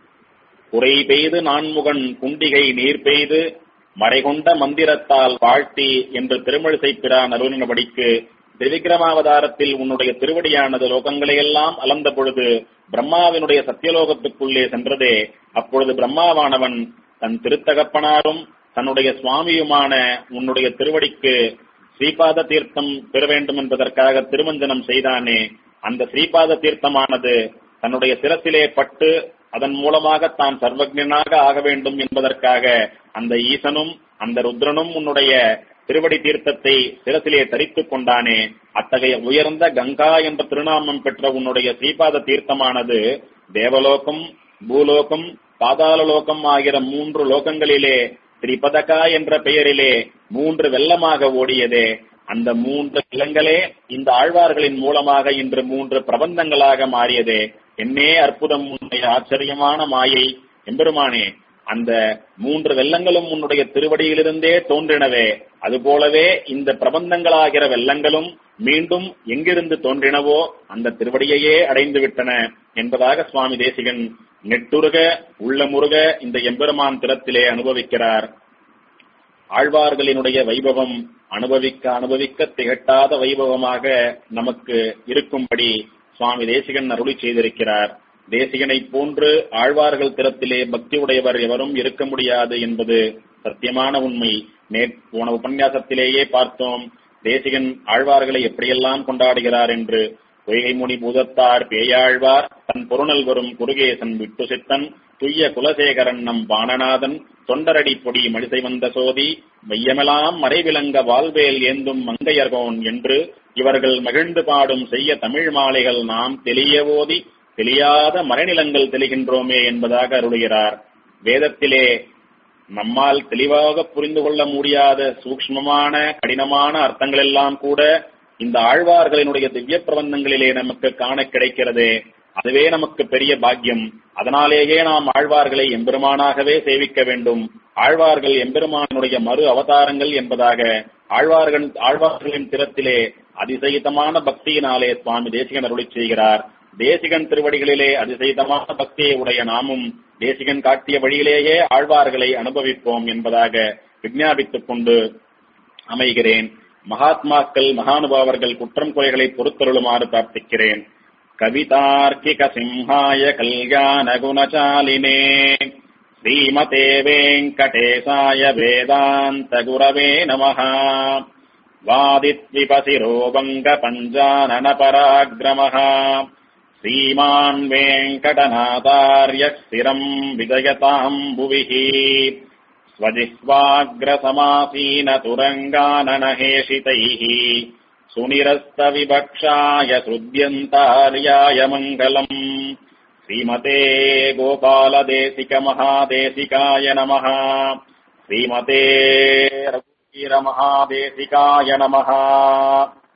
குறை பெய்து நான்முகன் குண்டிகை நீர் பெய்து மறைகொண்ட மந்திரத்தால் வாழ்த்தி என்று திருமழிசை பிரான் அருளினபடிக்கு திரிவிக்ரமாவதாரத்தில் உன்னுடைய திருவடியானது லோகங்களையெல்லாம் அளந்த பொழுது பிரம்மாவினுடைய சத்தியலோகத்துக்குள்ளே சென்றதே அப்பொழுது பிரம்மாவானவன் தன் திருத்தகப்பனாரும் தன்னுடைய சுவாமியுமான உன்னுடைய திருவடிக்கு ஸ்ரீபாத தீர்த்தம் பெற வேண்டும் என்பதற்காக திருமஞ்சனம் செய்தானே அந்த ஸ்ரீபாத தீர்த்தமானது தன்னுடைய சிரசிலே பட்டு அதன் மூலமாக தான் சர்வஜனாக ஆக வேண்டும் என்பதற்காக அந்த ஈசனும் அந்த ருத்ரனும் உன்னுடைய திருவடி தீர்த்தத்தை சிரசிலே தரித்துக் கொண்டானே அத்தகைய உயர்ந்த கங்கா என்ற திருநாமம் பெற்ற உன்னுடைய ஸ்ரீபாத தீர்த்தமானது தேவலோகம் பூலோகம் பாதாள லோகம் ஆகிற மூன்று லோகங்களிலே திரிபதகா என்ற பெயரிலே மூன்று வெள்ளமாக ஓடியதே அந்த மூன்று வெள்ளங்களே இந்த ஆழ்வார்களின் மூலமாக இன்று மூன்று பிரபந்தங்களாக மாறியதே என்னே அற்புதம் உன்னுடைய ஆச்சரியமான மாயை எம்பெருமானே அந்த மூன்று வெள்ளங்களும் உன்னுடைய திருவடியிலிருந்தே தோன்றினவே அதுபோலவே இந்த பிரபந்தங்களாகிற வெள்ளங்களும் மீண்டும் எங்கிருந்து தோன்றினவோ அந்த திருவடியையே அடைந்து விட்டன என்பதாக சுவாமி தேசிகன் நெட்டுருக உள்ளமுருக இந்த எம்பெருமான் திறத்திலே அனுபவிக்கிறார் ஆழ்வார்களினுடைய வைபவம் அனுபவிக்க அனுபவிக்க திகட்டாத வைபவமாக நமக்கு இருக்கும்படி சுவாமி தேசிகன் அருளி செய்திருக்கிறார் தேசிகனை போன்று ஆழ்வார்கள் திறத்திலே பக்தி உடையவர் எவரும் இருக்க முடியாது என்பது சத்தியமான உண்மை நே போன உபன்யாசத்திலேயே பார்த்தோம் தேசிகன் ஆழ்வார்களை எப்படியெல்லாம் கொண்டாடுகிறார் என்று பொய்கை முனி பூதத்தார் பேயாழ்வார் தன் பொருணல் வரும் குருகேசன் விட்டு சித்தன் துய்ய குலசேகரன் நம் பாணநாதன் தொண்டரடி பொடி மடிசை வந்த சோதி மையமெல்லாம் மறைவிலங்க வாழ்வேல் ஏந்தும் மங்கையர்கோன் என்று இவர்கள் மகிழ்ந்து பாடும் செய்ய தமிழ் மாலைகள் நாம் தெளிய ஓதி தெளியாத மறைநிலங்கள் தெளிகின்றோமே என்பதாக அருளுகிறார் வேதத்திலே நம்மால் தெளிவாக புரிந்து கொள்ள முடியாத சூக்ஷ்மமான கடினமான அர்த்தங்கள் எல்லாம் கூட இந்த ஆழ்வார்களினுடைய திவ்ய பிரபந்தங்களிலே நமக்கு காண கிடைக்கிறது அதுவே நமக்கு பெரிய பாக்கியம் அதனாலேயே நாம் ஆழ்வார்களை எம்பெருமானாகவே சேவிக்க வேண்டும் ஆழ்வார்கள் எம்பெருமானுடைய மறு அவதாரங்கள் என்பதாக ஆழ்வார்கள் ஆழ்வார்களின் திறத்திலே அதிசயித்தமான பக்தியினாலே சுவாமி தேசிகன் அருளி செய்கிறார் தேசிகன் திருவடிகளிலே அதிசயிதமான பக்தியை உடைய நாமும் தேசிகன் காட்டிய வழியிலேயே ஆழ்வார்களை அனுபவிப்போம் என்பதாக விஞ்ஞாபித்துக் கொண்டு அமைகிறேன் மகாத்மாக்கள் மகானுபாவர்கள் குற்றம் குறைகளை பொறுத்தருளுமாறு பிரார்த்திக்கிறேன் கவிதார்க்கிக சிம்ஹாய கல்யாண குணசாலினே ஸ்ரீமதே வெங்கடேசாய வேதாந்த குரவே நமः வாதித்விபசிரோ வங்க பஞ்சானன பராக்கிரமः श्रीमान् वेङ्कटनाथार्यः स्थिरम् विजयताम् भुविः स्वजिह्वाग्रसमासीनतुरङ्गाननहेषितैः सुनिरस्तविवक्षाय हृद्यन्तार्याय मङ्गलम् श्रीमते गोपालदेशिकमहादेशिकाय नमः श्रीमते रघुवीरमहादेशिकाय नमः